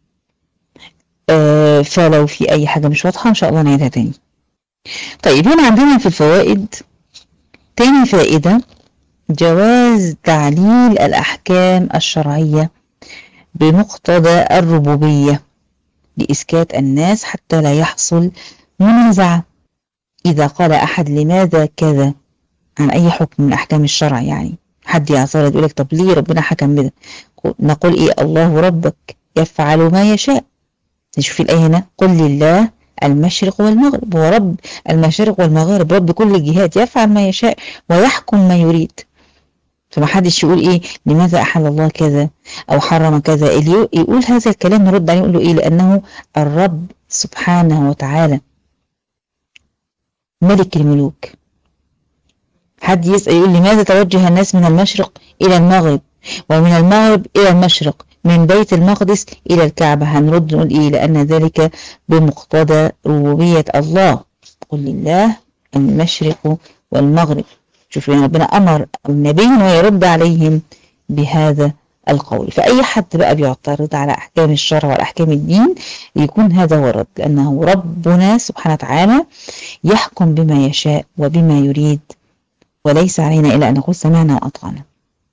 آه فلو في أي حاجة مش واضحة إن شاء الله نعيدها تاني طيب هنا عندنا في الفوائد تاني فائدة جواز تعليل الأحكام الشرعية بمقتضى الربوبية لإسكات الناس حتى لا يحصل منازعة إذا قال أحد لماذا كذا عن أي حكم من أحكام الشرع يعني حد يعترض يقول لك طب ليه ربنا حكم بده نقول إيه الله ربك يفعل ما يشاء نشوف الآية هنا قل لله المشرق والمغرب هو رب المشرق والمغارب رب كل الجهات يفعل ما يشاء ويحكم ما يريد فما حدش يقول ايه لماذا احل الله كذا او حرم كذا اللي يقول هذا الكلام نرد عليه يقول له ايه لانه الرب سبحانه وتعالى ملك الملوك حد يسأل يقول لماذا توجه الناس من المشرق الى المغرب ومن المغرب الى المشرق من بيت المقدس إلى الكعبة هنرد نقول إيه لأن ذلك بمقتضى ربوبية الله قل لله المشرق والمغرب شوف يعني ربنا أمر النبي ويرد عليهم بهذا القول فأي حد بقى بيعترض على أحكام الشرع والأحكام الدين يكون هذا هو الرد لأنه ربنا سبحانه وتعالى يحكم بما يشاء وبما يريد وليس علينا إلا أن نقول سمعنا وأطعنا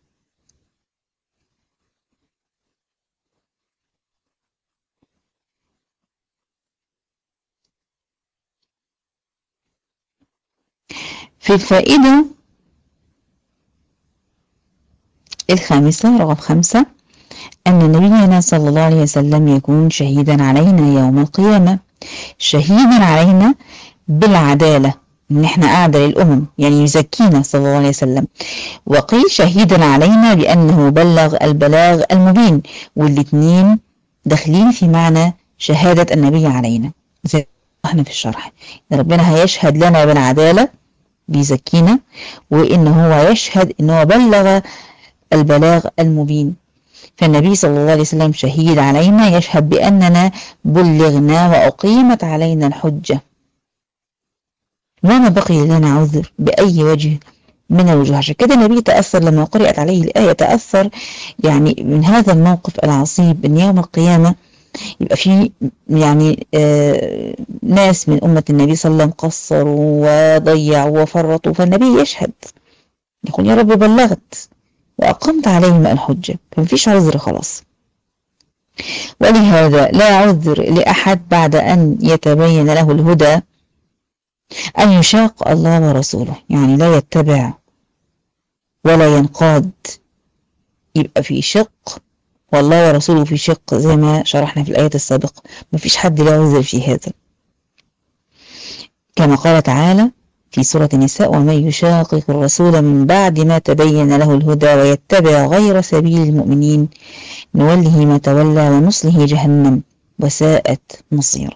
في الفائدة الخامسة رقم خمسة أن نبينا صلى الله عليه وسلم يكون شهيدا علينا يوم القيامة شهيدا علينا بالعدالة إن إحنا أعدل الأمم يعني يزكينا صلى الله عليه وسلم وقيل شهيدا علينا بأنه بلغ البلاغ المبين والاثنين داخلين في معنى شهادة النبي علينا زي احنا في الشرح ربنا هيشهد لنا بالعدالة بيزكينا وإن هو يشهد إن هو بلغ البلاغ المبين فالنبي صلى الله عليه وسلم شهيد علينا يشهد بأننا بلغنا وأقيمت علينا الحجة وما بقي لنا عذر بأي وجه من الوجوه عشان كده النبي تأثر لما قرأت عليه الآية تأثر يعني من هذا الموقف العصيب أن يوم القيامة يبقى في يعني آه ناس من أمة النبي صلى الله عليه وسلم قصروا وضيعوا وفرطوا فالنبي يشهد يقول يا رب بلغت وأقمت عليهم الحجة فمفيش عذر خلاص ولهذا لا عذر لأحد بعد أن يتبين له الهدى أن يشاق الله ورسوله يعني لا يتبع ولا ينقاد يبقى في شق والله ورسوله في شق زي ما شرحنا في الآية السابقة مفيش حد لا عذر في هذا كما قال تعالى في سورة النساء ومن يشاقق الرسول من بعد ما تبين له الهدى ويتبع غير سبيل المؤمنين نوله ما تولى ونصله جهنم وساءت مصيرا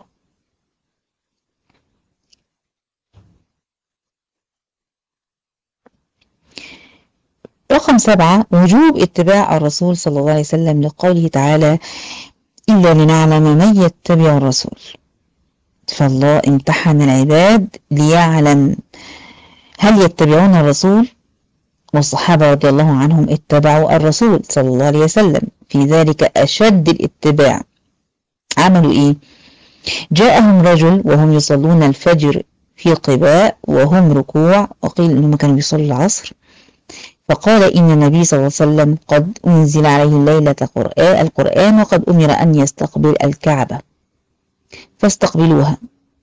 رقم سبعة وجوب اتباع الرسول صلى الله عليه وسلم لقوله تعالى إلا لنعلم من يتبع الرسول فالله امتحن العباد ليعلم هل يتبعون الرسول والصحابة رضي الله عنهم اتبعوا الرسول صلى الله عليه وسلم في ذلك أشد الاتباع عملوا إيه جاءهم رجل وهم يصلون الفجر في قباء وهم ركوع وقيل أنهم كانوا يصلوا العصر فقال إن النبي صلى الله عليه وسلم قد أنزل عليه الليلة القرآن وقد أمر أن يستقبل الكعبة فاستقبلوها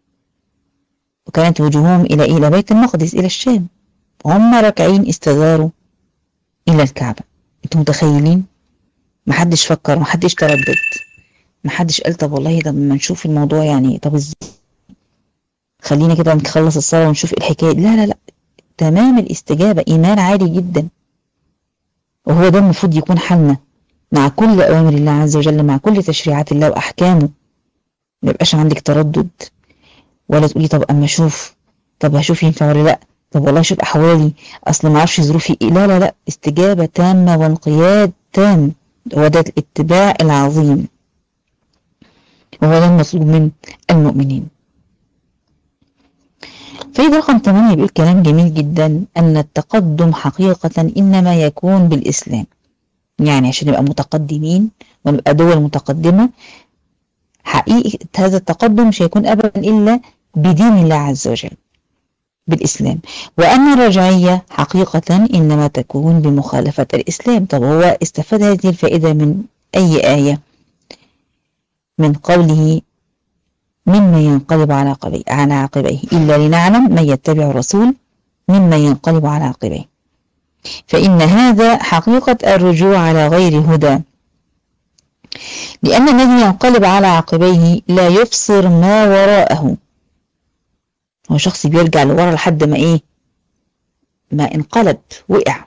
وكانت وجوههم إلى إلى بيت المقدس إلى الشام وهم راكعين استداروا إلى الكعبة أنتم متخيلين محدش فكر محدش تردد محدش قال طب والله طب ما نشوف الموضوع يعني طب ازاي خلينا كده نخلص الصلاة ونشوف الحكاية لا لا لا تمام الاستجابة إيمان عالي جدا وهو ده المفروض يكون حالنا مع كل أوامر الله عز وجل مع كل تشريعات الله وأحكامه ما يبقاش عندك تردد ولا تقولي طب اما اشوف طب هشوف ينفع ولا لا طب والله اشوف احوالي اصل ما اعرفش ظروفي ايه لا لا لا استجابه تامه وانقياد تام هو ده الاتباع العظيم وهو ده المطلوب من المؤمنين فإذا رقم 8 بيقول كلام جميل جدا أن التقدم حقيقة إنما يكون بالإسلام يعني عشان نبقى متقدمين ونبقى دول متقدمة حقيقة هذا التقدم مش هيكون أبدا إلا بدين الله عز وجل بالإسلام وأن الرجعية حقيقة إنما تكون بمخالفة الإسلام طب هو استفاد هذه الفائدة من أي آية من قوله مما ينقلب على عقبيه على عقبيه إلا لنعلم من يتبع الرسول مما ينقلب على عقبيه فإن هذا حقيقة الرجوع على غير هدى لأن الذي ينقلب على عقبيه لا يبصر ما وراءه هو شخص بيرجع لورا لحد ما ايه ما انقلب وقع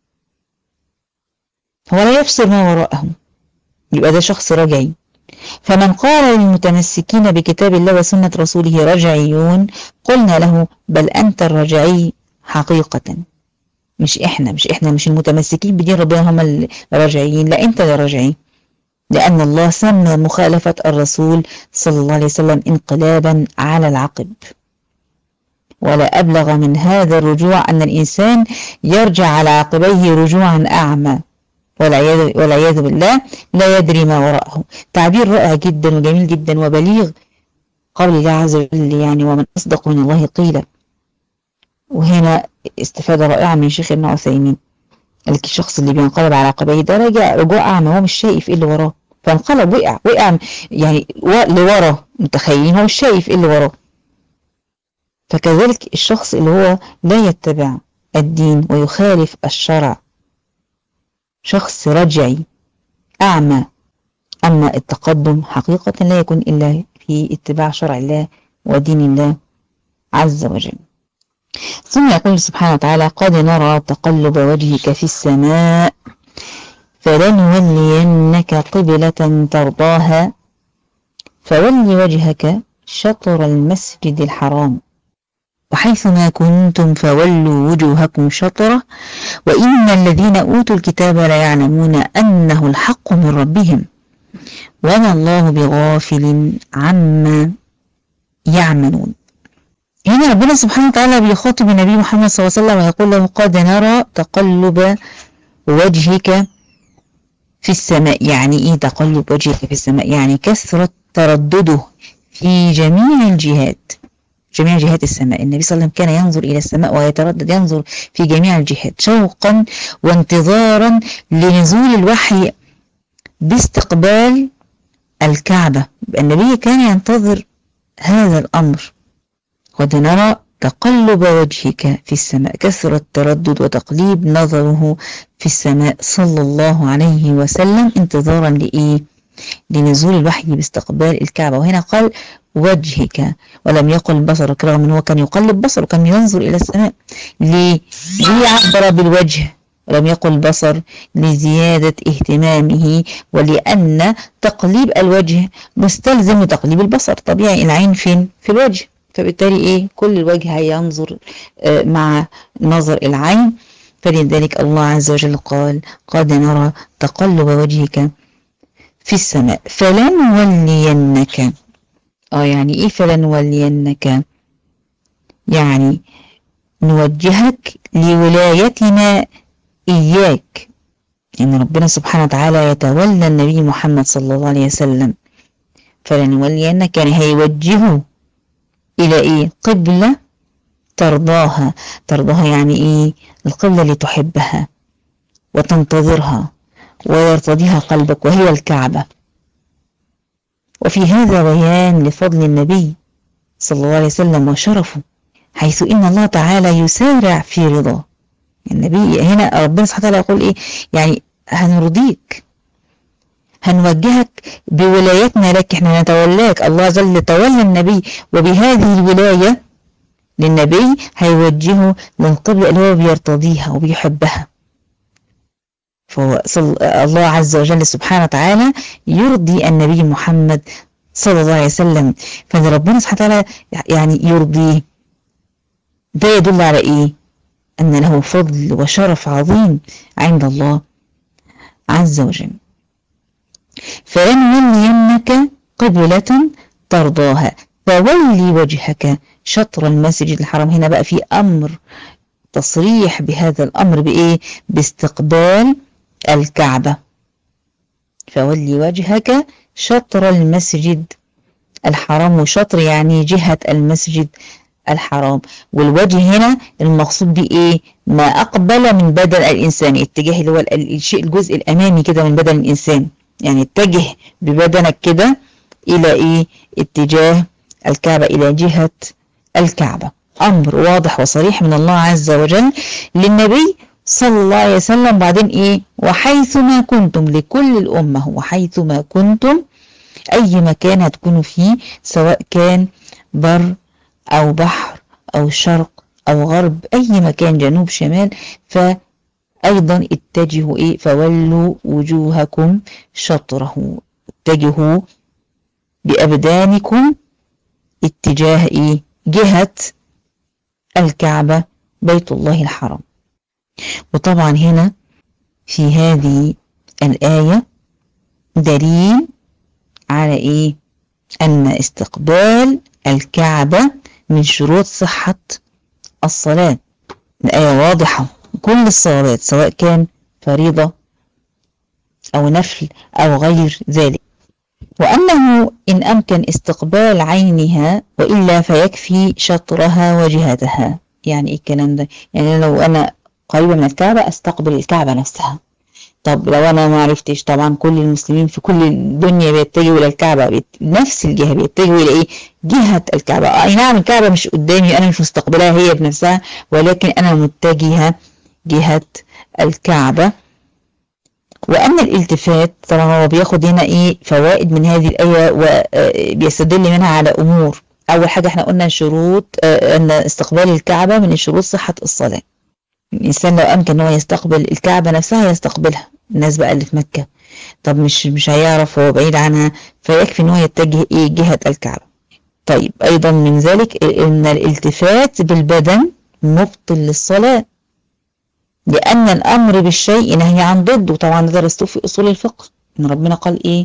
هو لا يبصر ما وراءه يبقى ده شخص رجعي فمن قال للمتمسكين بكتاب الله وسنة رسوله رجعيون قلنا له بل أنت الرجعي حقيقة مش إحنا مش إحنا مش المتمسكين بدين ربنا هم الرجعيين لا أنت الرجعي لأن الله سمى مخالفة الرسول صلى الله عليه وسلم انقلابا على العقب ولا أبلغ من هذا الرجوع أن الإنسان يرجع على عقبيه رجوعا أعمى والعياذ بالله لا يدري ما وراءه تعبير رائع جدا وجميل جدا وبليغ قول الله عز وجل يعني ومن أصدق من الله قيلا وهنا استفادة رائعة من شيخ ابن عثيمين قال لك الشخص اللي بينقلب على عقبيه ده رجع رجوع أعمى هو مش شايف إيه اللي وراه فانقلب وقع وقع يعني لورا متخيلين هو مش شايف إيه اللي وراه فكذلك الشخص اللي هو لا يتبع الدين ويخالف الشرع شخص رجعي أعمى أما التقدم حقيقة لا يكون إلا في اتباع شرع الله ودين الله عز وجل ثم يقول سبحانه وتعالى قد نرى تقلب وجهك في السماء فلنولينك قبلة ترضاها فول وجهك شطر المسجد الحرام وحيثما كنتم فولوا وجوهكم شطرة وإن الذين أوتوا الكتاب ليعلمون أنه الحق من ربهم وما الله بغافل عما يعملون هنا ربنا سبحانه وتعالى بيخاطب النبي محمد صلى الله عليه وسلم ويقول له قد نرى تقلب وجهك في السماء يعني ايه تقلب وجهك في السماء يعني كثرة تردده في جميع الجهات جميع جهات السماء النبي صلى الله عليه وسلم كان ينظر إلى السماء ويتردد ينظر في جميع الجهات شوقا وانتظارا لنزول الوحي باستقبال الكعبة النبي كان ينتظر هذا الأمر قد نرى تقلب وجهك في السماء كثرة تردد وتقليب نظره في السماء صلى الله عليه وسلم انتظارا لإيه لنزول الوحي باستقبال الكعبة وهنا قال وجهك ولم يقل بصرك رغم أنه كان يقلب بصره كان ينظر إلى السماء ليه؟ ليه عبر بالوجه ولم يقل بصر لزيادة اهتمامه ولأن تقليب الوجه مستلزم تقليب البصر طبيعي العين فين؟ في الوجه فبالتالي ايه كل الوجه هينظر آه مع نظر العين فلذلك الله عز وجل قال قد نرى تقلب وجهك في السماء فلنولينك اه يعني ايه فلنولينك يعني نوجهك لولايتنا إياك إن ربنا سبحانه وتعالى يتولى النبي محمد صلى الله عليه وسلم فلنولينك يعني هيوجهه إلى إيه قبلة ترضاها ترضاها يعني إيه القبلة اللي تحبها وتنتظرها ويرتضيها قلبك وهي الكعبة وفي هذا بيان لفضل النبي صلى الله عليه وسلم وشرفه حيث إن الله تعالى يسارع في رضاه النبي هنا ربنا سبحانه وتعالى يقول إيه يعني هنرضيك هنوجهك بولايتنا لك احنا نتولاك الله عز وجل تولى النبي وبهذه الولاية للنبي هيوجهه للقبلة اللي هو بيرتضيها وبيحبها فالله عز وجل سبحانه وتعالى يرضي النبي محمد صلى الله عليه وسلم فإن ربنا سبحانه وتعالى يعني يرضيه ده يدل على إيه؟ أن له فضل وشرف عظيم عند الله عز وجل فلنولينك قبلة ترضاها فولي وجهك شطر المسجد الحرام هنا بقى في أمر تصريح بهذا الأمر بإيه باستقبال الكعبة فولي وجهك شطر المسجد الحرام وشطر يعني جهة المسجد الحرام والوجه هنا المقصود به ايه ما اقبل من بدن الانسان اتجاه اللي هو الشيء الجزء الامامي كده من بدن الانسان يعني اتجه ببدنك كده الى ايه اتجاه الكعبة الى جهة الكعبة امر واضح وصريح من الله عز وجل للنبي صلى الله عليه وسلم بعدين ايه وحيثما كنتم لكل الامة وحيثما كنتم اي مكان هتكونوا فيه سواء كان بر او بحر او شرق او غرب اي مكان جنوب شمال فايضا اتجهوا ايه فولوا وجوهكم شطره اتجهوا بابدانكم اتجاه ايه جهة الكعبة بيت الله الحرام وطبعا هنا في هذه الآية دليل على ايه ان استقبال الكعبة من شروط صحة الصلاة الآية واضحة كل الصلوات سواء كان فريضة أو نفل أو غير ذلك وأنه إن أمكن استقبال عينها وإلا فيكفي شطرها وجهتها يعني إيه الكلام ده يعني لو أنا قريبة من الكعبة أستقبل الكعبة نفسها طب لو أنا ما عرفتش طبعا كل المسلمين في كل الدنيا بيتجهوا إلى الكعبة بيت... نفس الجهة بيتجهوا إلى إيه جهة الكعبة أي نعم الكعبة مش قدامي أنا مش مستقبلها هي بنفسها ولكن أنا متجهة جهة الكعبة وأما الالتفات طبعا هو بياخد هنا إيه فوائد من هذه الآية وبيستدل منها على أمور أول حاجة احنا قلنا شروط أن استقبال الكعبة من الشروط صحة الصلاة الإنسان لو أمكن أن هو يستقبل الكعبة نفسها يستقبلها الناس بقى اللي في مكة طب مش مش هيعرف هو بعيد عنها فيكفي ان هو يتجه ايه جهة الكعبة طيب ايضا من ذلك ان الالتفات بالبدن مبطل للصلاة لأن الأمر بالشيء نهي عن ضده طبعا درستوه في أصول الفقه إن ربنا قال إيه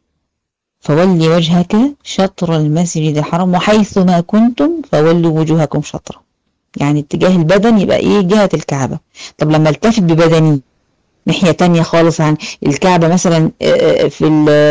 فولي وجهك شطر المسجد الحرام وحيث ما كنتم فولوا وجوهكم شطرة يعني اتجاه البدن يبقى إيه جهة الكعبة طب لما التفت ببدني ناحية تانية خالص عن الكعبة مثلا في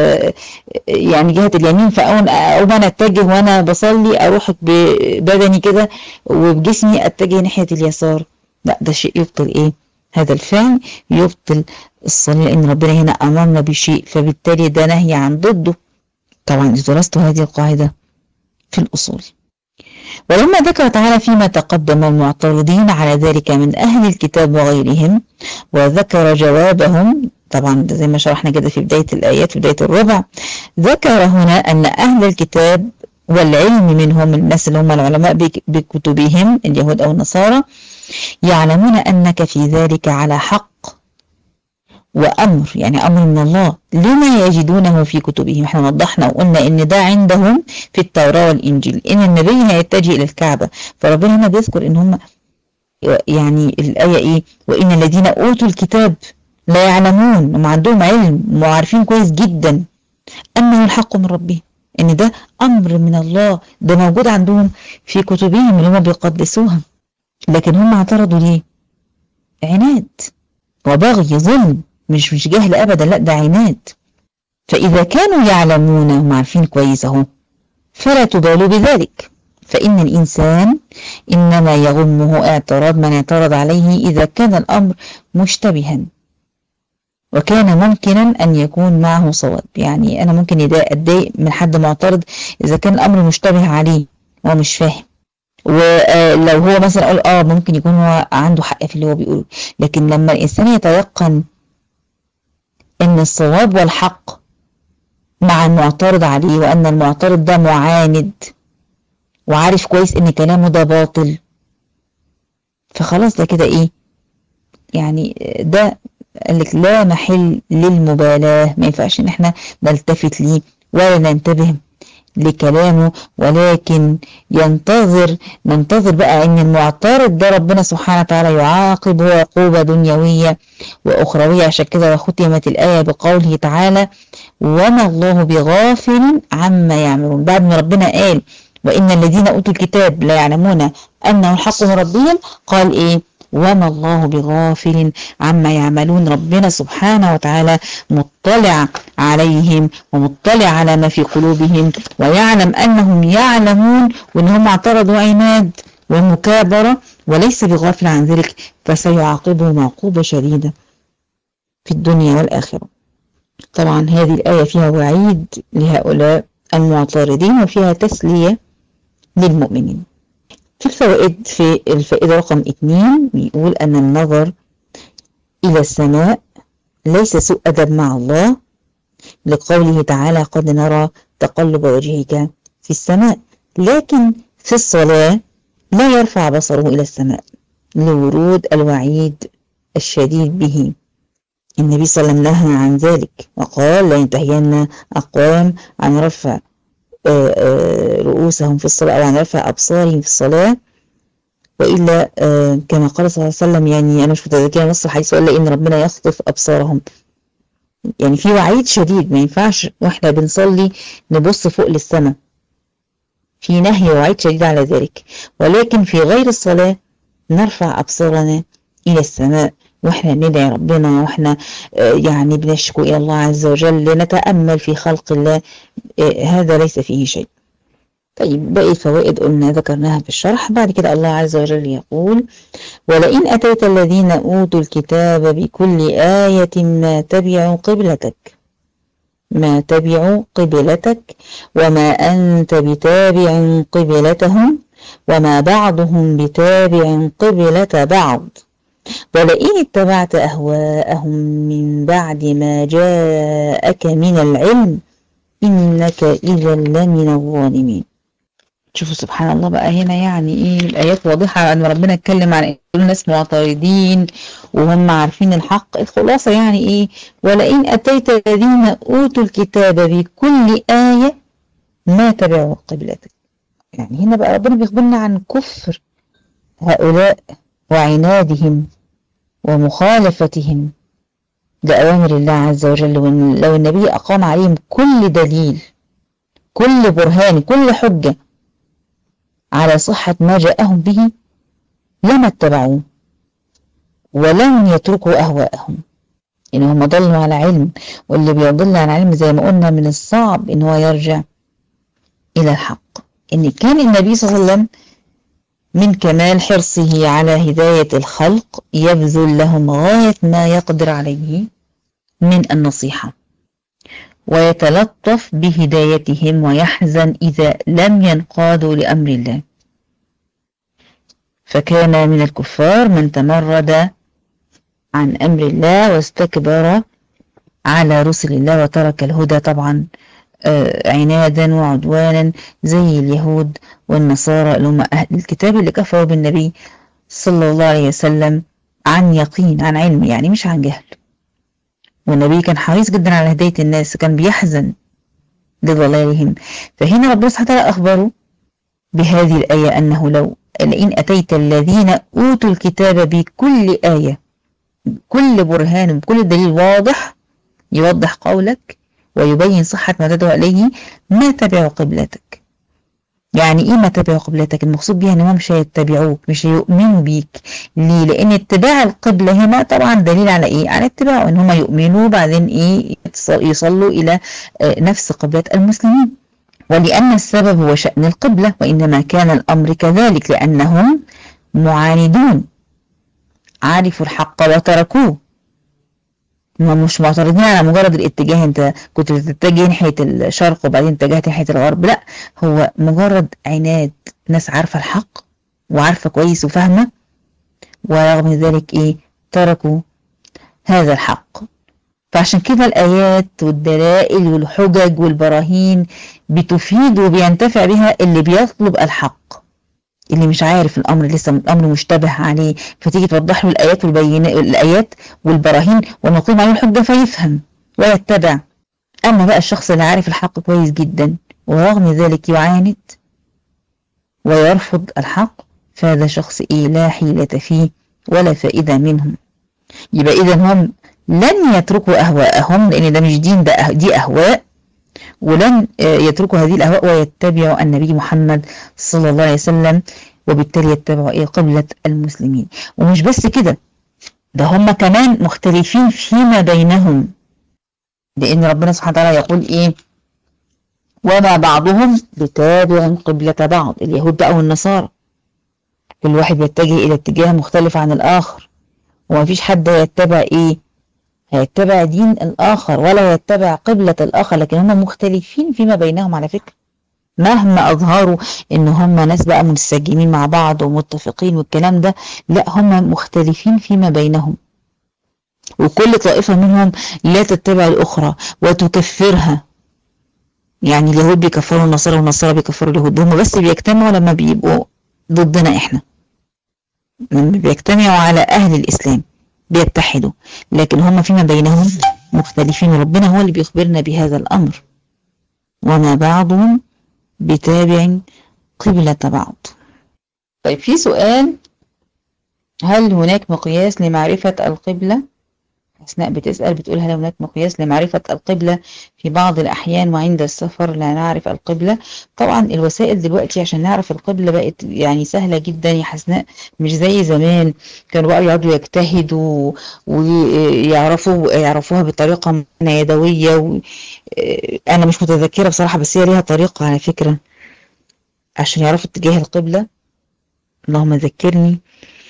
يعني جهة اليمين فأقوم أقوم أنا أتجه وأنا بصلي أروح ببدني كده وبجسمي أتجه ناحية اليسار لا ده شيء يبطل ايه هذا الفعل يبطل الصلاة لأن ربنا هنا أمرنا بشيء فبالتالي ده نهي عن ضده طبعا درست هذه القاعدة في الأصول ولما ذكر تعالى فيما تقدم المعترضين على ذلك من أهل الكتاب وغيرهم وذكر جوابهم طبعا زي ما شرحنا كده في بداية الآيات في بداية الربع ذكر هنا أن أهل الكتاب والعلم منهم الناس اللي هم العلماء بكتبهم اليهود أو النصارى يعلمون أنك في ذلك على حق وأمر يعني أمر من الله لما يجدونه في كتبهم احنا وضحنا وقلنا ان ده عندهم في التوراة والإنجيل إن النبي هيتجه إلى الكعبة فربنا هنا بيذكر إن هم يعني الآية إيه وإن الذين أوتوا الكتاب لا يعلمون هم عندهم علم وعارفين كويس جدا أنه الحق من ربهم إن ده أمر من الله ده موجود عندهم في كتبهم اللي هم بيقدسوها لكن هم اعترضوا ليه عناد وبغي ظلم مش مش جهل ابدا لا ده عناد فاذا كانوا يعلمون هم عارفين كويس اهو فلا تبالوا بذلك فان الانسان انما يغمه اعتراض من اعترض عليه اذا كان الامر مشتبها وكان ممكنا ان يكون معه صواب يعني انا ممكن اتضايق من حد معترض اذا كان الامر مشتبه عليه هو مش فاهم ولو هو مثلا قال اه ممكن يكون هو عنده حق في اللي هو بيقوله لكن لما الانسان يتيقن ان الصواب والحق مع المعترض عليه وان المعترض ده معاند وعارف كويس ان كلامه ده باطل فخلاص ده كده ايه يعني ده قالك لا محل للمبالاة ما ينفعش ان احنا نلتفت ليه ولا ننتبه لكلامه ولكن ينتظر ننتظر بقى ان المعترض ده ربنا سبحانه وتعالى يعاقبه عقوبة دنيوية واخروية عشان كده ختمت الآية بقوله تعالى وما الله بغافل عما يعملون بعد ما ربنا قال وإن الذين أوتوا الكتاب لا يعلمون أنه الحق من ربهم قال إيه وما الله بغافل عما يعملون ربنا سبحانه وتعالى مطلع عليهم ومطلع على ما في قلوبهم ويعلم أنهم يعلمون وأنهم اعترضوا عناد ومكابرة وليس بغافل عن ذلك فسيعاقبهم عقوبة شديدة في الدنيا والآخرة طبعا هذه الآية فيها وعيد لهؤلاء المعترضين وفيها تسلية للمؤمنين في الفوائد في الفائدة رقم اتنين بيقول أن النظر إلى السماء ليس سوء أدب مع الله لقوله تعالى قد نرى تقلب وجهك في السماء لكن في الصلاة لا يرفع بصره إلى السماء لورود الوعيد الشديد به النبي صلى الله عليه وسلم نهى عن ذلك وقال لا ينتهين أقوام عن رفع رؤوسهم في الصلاة أو عن رفع أبصارهم في الصلاة وإلا كما قال صلى الله عليه وسلم يعني أنا مش متذكرة نص الحديث ولا إن ربنا يخطف أبصارهم يعني في وعيد شديد ما ينفعش واحنا بنصلي نبص فوق للسماء في نهي وعيد شديد على ذلك ولكن في غير الصلاة نرفع أبصارنا إلى السماء واحنا ندعي ربنا واحنا يعني بنشكو إلى الله عز وجل نتأمل في خلق الله هذا ليس فيه شيء طيب باقي الفوائد قلنا ذكرناها في الشرح بعد كده الله عز وجل يقول ولئن أتيت الذين أوتوا الكتاب بكل آية ما تبعوا قبلتك ما تبعوا قبلتك وما أنت بتابع قبلتهم وما بعضهم بتابع قبلة بعض ولئن اتبعت أهواءهم من بعد ما جاءك من العلم إنك إذا لمن الظالمين شوفوا سبحان الله بقى هنا يعني ايه الايات واضحه ان ربنا اتكلم عن كل الناس معترضين وهم عارفين الحق الخلاصه يعني ايه ولئن اتيت الذين اوتوا الكتاب بكل ايه ما تبعوا قبلتك يعني هنا بقى ربنا بيخبرنا عن كفر هؤلاء وعنادهم ومخالفتهم لأوامر الله عز وجل لو النبي أقام عليهم كل دليل كل برهان كل حجة على صحة ما جاءهم به لما اتبعوه ولن يتركوا أهواءهم إن هم ضلوا على علم واللي بيضل على علم زي ما قلنا من الصعب إن هو يرجع إلى الحق إن كان النبي صلى الله عليه وسلم من كمال حرصه على هداية الخلق يبذل لهم غاية ما يقدر عليه من النصيحة ويتلطف بهدايتهم ويحزن إذا لم ينقادوا لأمر الله فكان من الكفار من تمرد عن أمر الله واستكبر على رسل الله وترك الهدى طبعا عنادا وعدوانا زي اليهود والنصارى اللي هم أهل الكتاب اللي كفروا بالنبي صلى الله عليه وسلم عن يقين عن علم يعني مش عن جهل والنبي كان حريص جدا على هداية الناس كان بيحزن لضلالهم فهنا ربنا سبحانه وتعالى أخبره بهذه الآية أنه لو لئن أتيت الذين أوتوا الكتاب بكل آية كل برهان بكل دليل واضح يوضح قولك ويبين صحة ما تدعو إليه ما تبعوا قبلتك يعني ايه ما تبعوا قبلتك المقصود بيها ان هم مش هيتبعوك مش هيؤمنوا بيك ليه لان اتباع القبلة هنا طبعا دليل على ايه على اتباعه ان هم يؤمنوا وبعدين ايه يصلوا الى نفس قبلة المسلمين ولأن السبب هو شأن القبلة وإنما كان الأمر كذلك لأنهم معاندون عرفوا الحق وتركوه هم مش معترضين على مجرد الاتجاه انت كنت بتتجه ناحية الشرق وبعدين اتجهت ناحية الغرب لا هو مجرد عناد ناس عارفة الحق وعارفة كويس وفاهمة ورغم ذلك ايه تركوا هذا الحق فعشان كده الآيات والدلائل والحجج والبراهين بتفيد وبينتفع بها اللي بيطلب الحق اللي مش عارف الامر لسه الامر مشتبه عليه فتيجي توضح له الايات والبينات الايات والبراهين ونقيم عليه الحجه فيفهم ويتبع اما بقى الشخص اللي عارف الحق كويس جدا ورغم ذلك يعاند ويرفض الحق فهذا شخص ايه لا حيلة فيه ولا فائدة منهم يبقى اذا هم لن يتركوا اهواءهم لان ده مش دين ده دي اهواء ولن يتركوا هذه الأهواء ويتبعوا النبي محمد صلى الله عليه وسلم وبالتالي يتبعوا إيه قبلة المسلمين ومش بس كده ده هم كمان مختلفين فيما بينهم لأن ربنا سبحانه وتعالى يقول إيه وما بعضهم بتابع قبلة بعض اليهود بقى والنصارى كل واحد يتجه إلى اتجاه مختلف عن الآخر ومفيش حد يتبع إيه هيتبع دين الآخر ولا يتبع قبلة الآخر لكن هم مختلفين فيما بينهم على فكرة مهما أظهروا إن هم ناس بقى منسجمين مع بعض ومتفقين والكلام ده لا هم مختلفين فيما بينهم وكل طائفة منهم لا تتبع الأخرى وتكفرها يعني اليهود بيكفروا النصارى والنصارى بيكفروا اليهود هم بس بيجتمعوا لما بيبقوا ضدنا إحنا لما بيجتمعوا على أهل الإسلام بيتحدوا لكن هم فيما بينهم مختلفين ربنا هو اللي بيخبرنا بهذا الأمر وما بعضهم بتابع قبلة بعض طيب في سؤال هل هناك مقياس لمعرفة القبلة أثناء بتسأل بتقول هل هناك مقياس لمعرفة القبلة في بعض الأحيان وعند السفر لا نعرف القبلة طبعا الوسائل دلوقتي عشان نعرف القبلة بقت يعني سهلة جدا يا حسناء مش زي زمان كانوا بقى يقعدوا يجتهدوا ويعرفوا يعرفوها بطريقة يدوية و... أنا مش متذكرة بصراحة بس هي ليها طريقة على فكرة عشان يعرفوا اتجاه القبلة اللهم ذكرني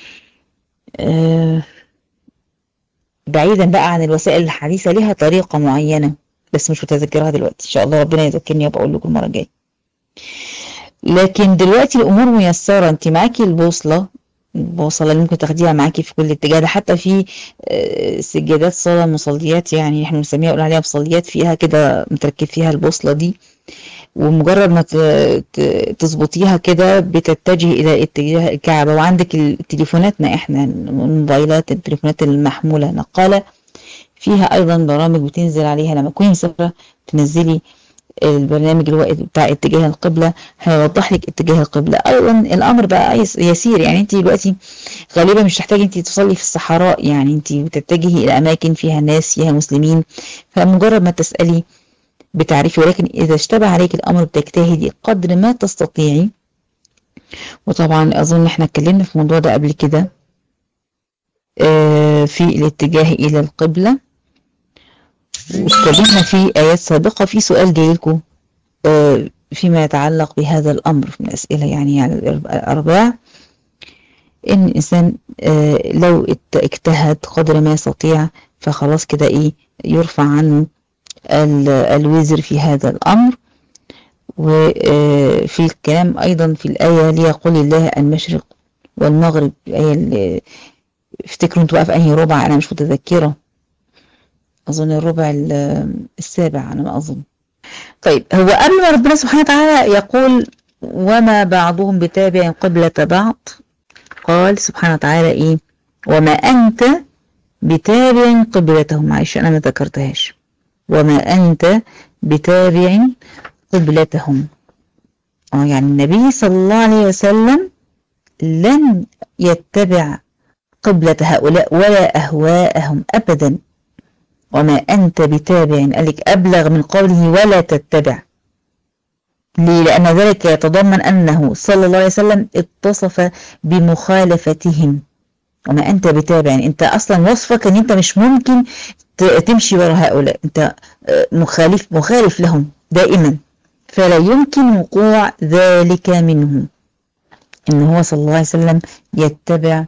أه بعيدا بقى عن الوسائل الحديثة ليها طريقة معينة بس مش متذكرها دلوقتي ان شاء الله ربنا يذكرني وبقول لكم المرة الجاية لكن دلوقتي الامور ميسرة انت معاكي البوصلة البوصلة اللي ممكن تاخديها معاكي في كل اتجاه ده حتى في سجادات صلاة مصليات يعني احنا بنسميها نقول عليها مصليات فيها كده متركب فيها البوصلة دي ومجرد ما تظبطيها كده بتتجه الى اتجاه الكعبة وعندك تليفوناتنا احنا الموبايلات التليفونات المحمولة نقالة فيها ايضا برامج بتنزل عليها لما تكوني مسافرة تنزلي البرنامج اللي هو بتاع اتجاه القبلة هيوضح لك اتجاه القبلة ايضا الامر بقى يسير يعني انت دلوقتي غالبا مش تحتاجي انت تصلي في الصحراء يعني انت بتتجهي الى اماكن فيها ناس فيها مسلمين فمجرد ما تسألي بتعرفي ولكن إذا اشتبه عليك الأمر بتجتهدي قدر ما تستطيعي وطبعا أظن احنا اتكلمنا في الموضوع ده قبل كده في الاتجاه إلى القبلة واتكلمنا في آيات سابقة في سؤال جاي لكم فيما يتعلق بهذا الأمر من الأسئلة يعني على الأرباع إن الإنسان لو اجتهد قدر ما يستطيع فخلاص كده إيه يرفع عنه الوزر في هذا الأمر وفي الكلام أيضا في الآية ليقول الله المشرق والمغرب الآية اللي افتكروا انتوا بقى في أنهي ربع أنا مش متذكرة أظن الربع السابع على ما أظن طيب هو قبل ما ربنا سبحانه وتعالى يقول وما بعضهم بتابع قبلة بعض قال سبحانه وتعالى إيه وما أنت بتابع قبلتهم معلش أنا ما ذكرتهاش وما أنت بتابع قبلتهم اه يعني النبي صلى الله عليه وسلم لن يتبع قبلة هؤلاء ولا أهواءهم أبدا وما أنت بتابع قال لك أبلغ من قوله ولا تتبع ليه؟ لأن ذلك يتضمن أنه صلى الله عليه وسلم اتصف بمخالفتهم وما أنت بتابع يعني أنت أصلا وصفك أن أنت مش ممكن تمشي وراء هؤلاء أنت مخالف مخالف لهم دائما فلا يمكن وقوع ذلك منه إن هو صلى الله عليه وسلم يتبع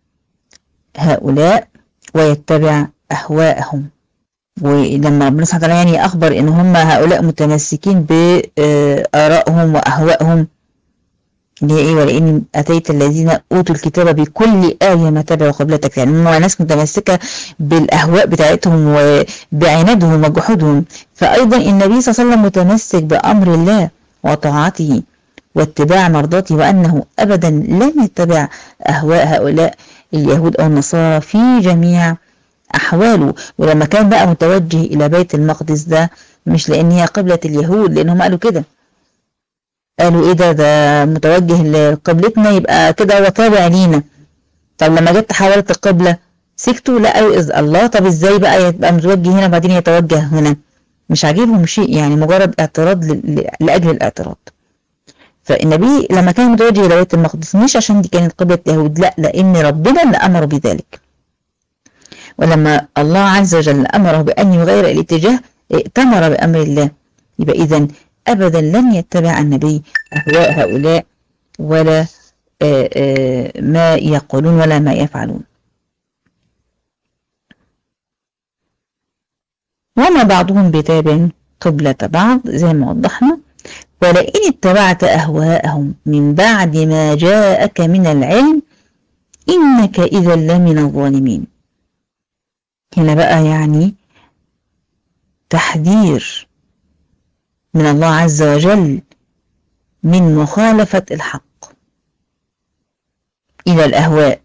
هؤلاء ويتبع أهواءهم ولما ربنا سبحانه وتعالى يعني أخبر إن هم هؤلاء متمسكين بآرائهم وأهوائهم اللي هي إيه ولئن أتيت الذين أوتوا الكتاب بكل آية ما تبعوا قبلتك يعني هم ناس متمسكة بالأهواء بتاعتهم وبعنادهم وجحودهم فأيضا النبي صلى الله عليه وسلم متمسك بأمر الله وطاعته واتباع مرضاته وأنه أبدا لن يتبع أهواء هؤلاء اليهود أو النصارى في جميع أحواله ولما كان بقى متوجه إلى بيت المقدس ده مش لأن هي قبلة اليهود لأنهم قالوا كده قالوا إيه ده ده متوجه لقبلتنا يبقى كده هو تابع لينا طب لما جت حولت القبلة سكتوا لا قالوا إذ الله طب إزاي بقى يبقى متوجه هنا وبعدين يتوجه هنا مش عاجبهم شيء يعني مجرد اعتراض لأجل الاعتراض فالنبي لما كان متوجه إلى بيت المقدس مش عشان دي كانت قبلة اليهود لا لأن ربنا اللي أمر بذلك ولما الله عز وجل أمره بأن يغير الاتجاه ائتمر بأمر الله يبقى إذا أبدا لن يتبع النبي أهواء هؤلاء ولا آآ آآ ما يقولون ولا ما يفعلون وما بعضهم بتابع قبلة بعض زي ما وضحنا ولئن اتبعت أهواءهم من بعد ما جاءك من العلم إنك إذا لمن الظالمين هنا بقى يعني تحذير من الله عز وجل من مخالفة الحق إلى الأهواء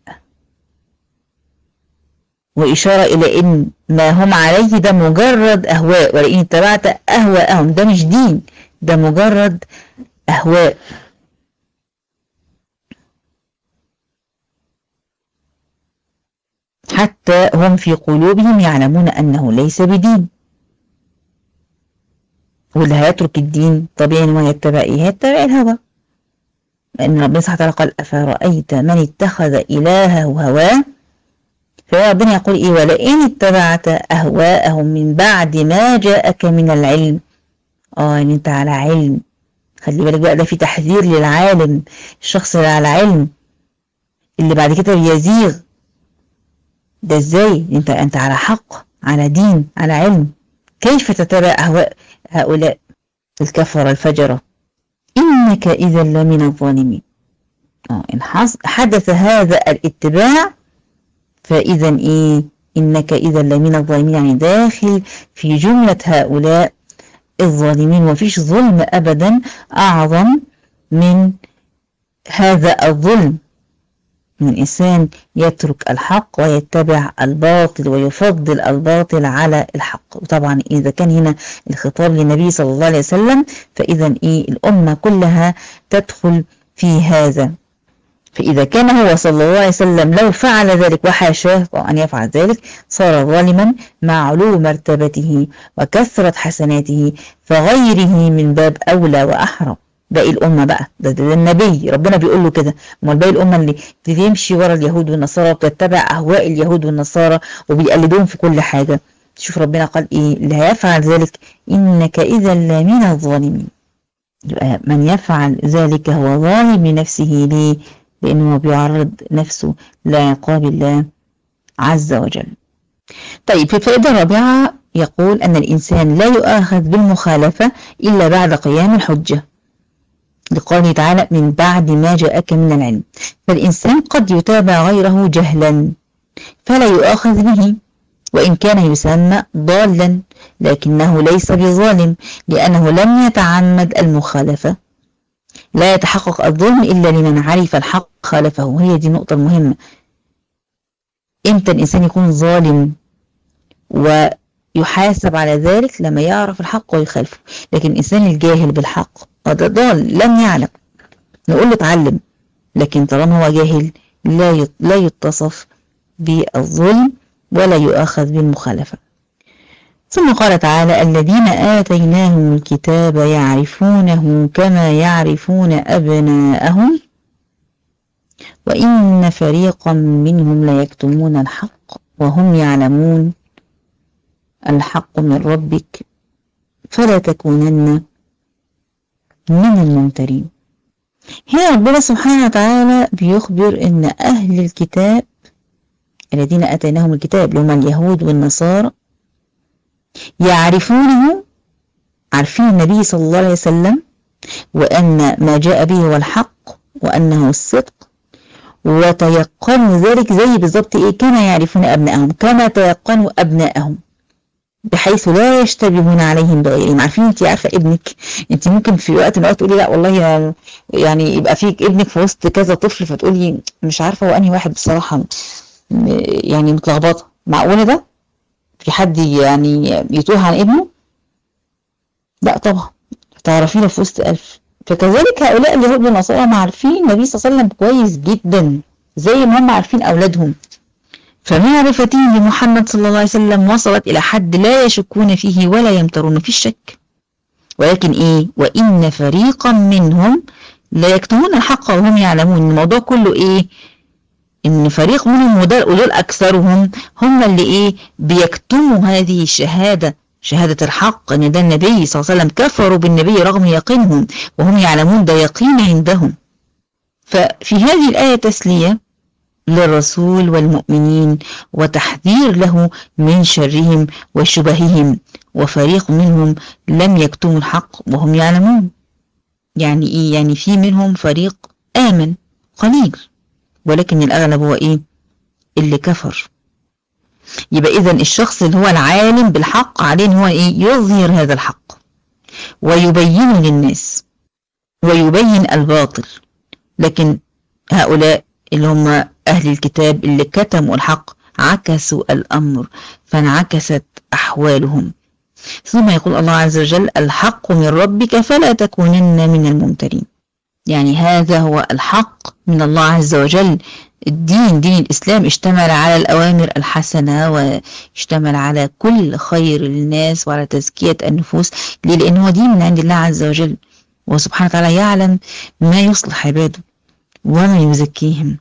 وإشارة إلى إن ما هم عليه ده مجرد أهواء ولئن اتبعت أهواءهم ده مش دين ده مجرد أهواء حتى هم في قلوبهم يعلمون أنه ليس بدين واللي هيترك الدين طبيعي انه يتبع ايه يتبع الهوى لأن ربنا سبحانه وتعالى قال أفرأيت من اتخذ إلهه هواه فربنا يقول إيه ولئن اتبعت أهواءهم من بعد ما جاءك من العلم آه إن أنت على علم خلي بالك بقى ده في تحذير للعالم الشخص اللي على علم اللي بعد كده بيزيغ ده ازاي انت انت على حق على دين على علم كيف تتبع اهواء هؤلاء الكفر الفجرة انك اذا لمن الظالمين اه ان حدث هذا الاتباع فاذا ايه انك اذا لمن الظالمين يعني داخل في جملة هؤلاء الظالمين وفيش ظلم ابدا اعظم من هذا الظلم من الإنسان يترك الحق ويتبع الباطل ويفضل الباطل على الحق وطبعا إذا كان هنا الخطاب للنبي صلى الله عليه وسلم فإذا إيه الأمة كلها تدخل في هذا فإذا كان هو صلى الله عليه وسلم لو فعل ذلك وحاشاه أن يفعل ذلك صار ظالما مع علو مرتبته وكثرة حسناته فغيره من باب أولى وأحرى باقي الأمة بقى ده, ده, ده النبي ربنا بيقول له كده امال باقي الأمة اللي بتمشي ورا اليهود والنصارى وبتتبع أهواء اليهود والنصارى وبيقلدوهم في كل حاجة شوف ربنا قال إيه اللي هيفعل ذلك إنك إذا لمن الظالمين يبقى من يفعل ذلك هو ظالم لنفسه ليه لأنه بيعرض نفسه لعقاب الله عز وجل طيب في الفائدة الرابعة يقول أن الإنسان لا يؤاخذ بالمخالفة إلا بعد قيام الحجة لقوله تعالى من بعد ما جاءك من العلم فالإنسان قد يتابع غيره جهلا فلا يؤاخذ به وإن كان يسمى ضالا لكنه ليس بظالم لأنه لم يتعمد المخالفة لا يتحقق الظلم إلا لمن عرف الحق خالفه هي دي النقطة المهمة إمتى الإنسان يكون ظالم ويحاسب على ذلك لما يعرف الحق ويخالفه لكن الإنسان الجاهل بالحق هذا ضال لم يعلم نقول له اتعلم لكن طالما هو جاهل لا لا يتصف بالظلم ولا يؤاخذ بالمخالفة ثم قال تعالى الذين آتيناهم الكتاب يعرفونه كما يعرفون أبناءهم وإن فريقا منهم ليكتمون الحق وهم يعلمون الحق من ربك فلا تكونن من الممترين هنا ربنا سبحانه وتعالى بيخبر ان اهل الكتاب الذين اتيناهم الكتاب اللي هم اليهود والنصارى يعرفونه عارفين النبي صلى الله عليه وسلم وان ما جاء به هو الحق وانه الصدق وتيقنوا ذلك زي بالظبط ايه كما يعرفون ابنائهم كما تيقنوا ابنائهم بحيث لا يشتبهون عليهم بغيرهم عارفين انت عارفه ابنك انت ممكن في وقت من الاوقات تقولي لا والله يعني يبقى فيك ابنك في وسط كذا طفل فتقولي مش عارفه هو انهي واحد بصراحه يعني متلخبطه معقوله ده في حد يعني يتوه عن ابنه لا طبعا تعرفينه في وسط ألف فكذلك هؤلاء اليهود والنصارى هم عارفين النبي صلى الله عليه وسلم كويس جدا زي ما هم عارفين أولادهم فمعرفتهم بمحمد صلى الله عليه وسلم وصلت إلى حد لا يشكون فيه ولا يمترون في الشك ولكن إيه وإن فريقا منهم لا يكتمون الحق وهم يعلمون الموضوع كله إيه إن فريق منهم ودول أكثرهم هم اللي إيه بيكتموا هذه الشهادة شهادة الحق أن ده النبي صلى الله عليه وسلم كفروا بالنبي رغم يقينهم وهم يعلمون ده يقين عندهم ففي هذه الآية تسلية للرسول والمؤمنين وتحذير له من شرهم وشبههم وفريق منهم لم يكتموا الحق وهم يعلمون يعني ايه يعني في منهم فريق آمن قليل ولكن الأغلب هو ايه اللي كفر يبقى إذا الشخص اللي هو العالم بالحق عليه ان هو ايه يظهر هذا الحق ويبينه للناس ويبين الباطل لكن هؤلاء اللي هم أهل الكتاب اللي كتموا الحق عكسوا الأمر فانعكست أحوالهم ثم يقول الله عز وجل الحق من ربك فلا تكونن من الممترين يعني هذا هو الحق من الله عز وجل الدين دين الإسلام اشتمل على الأوامر الحسنة واشتمل على كل خير للناس وعلى تزكية النفوس ليه؟ لأن هو دين من عند الله عز وجل وسبحانه وتعالى يعلم ما يصلح عباده وما يزكيهم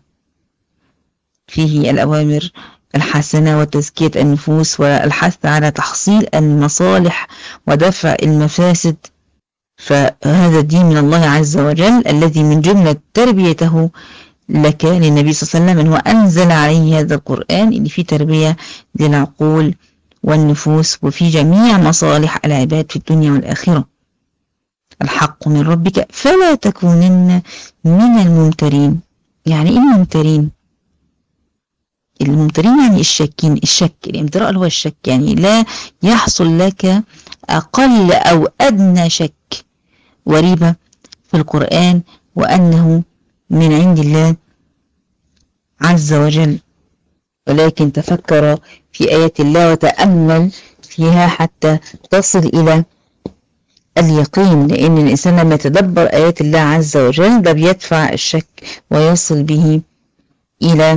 فيه الأوامر الحسنة وتزكية النفوس والحث على تحصيل المصالح ودفع المفاسد فهذا الدين من الله عز وجل الذي من جملة تربيته لك للنبي صلى الله عليه وسلم هو أنزل عليه هذا القرآن اللي فيه تربية للعقول والنفوس وفي جميع مصالح العباد في الدنيا والآخرة الحق من ربك فلا تكونن من الممترين يعني ايه الممترين الممترين يعني الشاكين الشك الامتراء اللي هو الشك يعني لا يحصل لك أقل أو أدنى شك وريبة في القرآن وأنه من عند الله عز وجل ولكن تفكر في آيات الله وتأمل فيها حتى تصل إلى اليقين لأن الإنسان لما يتدبر آيات الله عز وجل ده بيدفع الشك ويصل به إلى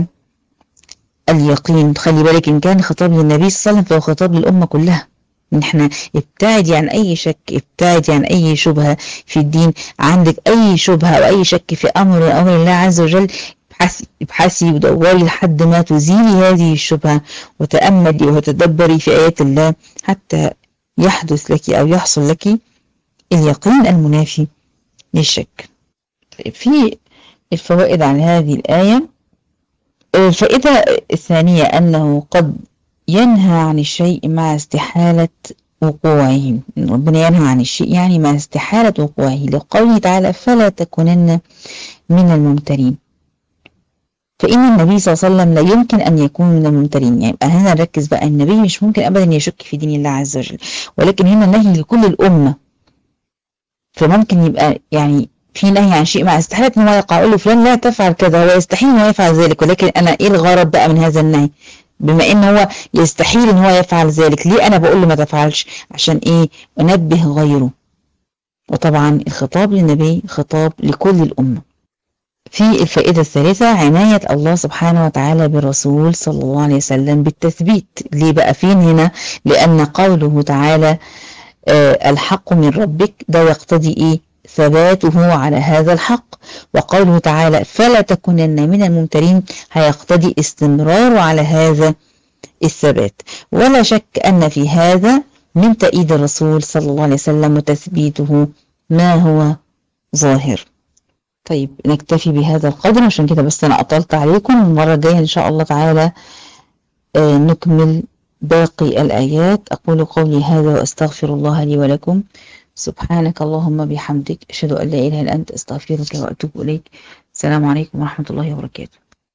اليقين خلي بالك إن كان خطاب للنبي صلى الله عليه وسلم فهو خطاب للأمة كلها ان احنا ابتعدي عن اي شك ابتعدي عن اي شبهة في الدين عندك اي شبهة او اي شك في امر من امر الله عز وجل ابحثي ابحثي ودوري لحد ما تزيلي هذه الشبهة وتأملي وتدبري في آيات الله حتى يحدث لك أو يحصل لك اليقين المنافي للشك طيب في الفوائد عن هذه الآية الفائدة الثانية أنه قد ينهى عن الشيء مع استحالة وقوعه ربنا ينهى عن الشيء يعني مع استحالة وقوعه لقوله تعالى فلا تكونن من الممترين فإن النبي صلى الله عليه وسلم لا يمكن أن يكون من الممترين يعني هنا نركز بقى النبي مش ممكن أبدا يشك في دين الله عز وجل ولكن هنا نهي لكل الأمة فممكن يبقى يعني في نهي عن شيء مع استحالة ان هو يقع له فلان لا تفعل كذا هو يستحيل ان هو يفعل ذلك ولكن انا ايه الغرض بقى من هذا النهي بما ان هو يستحيل ان هو يفعل ذلك ليه انا بقول له ما تفعلش عشان ايه انبه غيره وطبعا الخطاب للنبي خطاب لكل الامه في الفائدة الثالثة عناية الله سبحانه وتعالى بالرسول صلى الله عليه وسلم بالتثبيت ليه بقى فين هنا لأن قوله تعالى آه الحق من ربك ده يقتضي إيه ثباته على هذا الحق وقوله تعالى فلا تكونن من الممترين هيقتضي استمراره على هذا الثبات ولا شك أن في هذا من تأييد الرسول صلى الله عليه وسلم وتثبيته ما هو ظاهر طيب نكتفي بهذا القدر عشان كده بس أنا أطلت عليكم المرة الجاية إن شاء الله تعالى آه نكمل باقي الآيات أقول قولي هذا وأستغفر الله لي ولكم سبحانك اللهم بحمدك أشهد أن لا إله إلا أنت أستغفرك وأتوب إليك السلام عليكم ورحمة الله وبركاته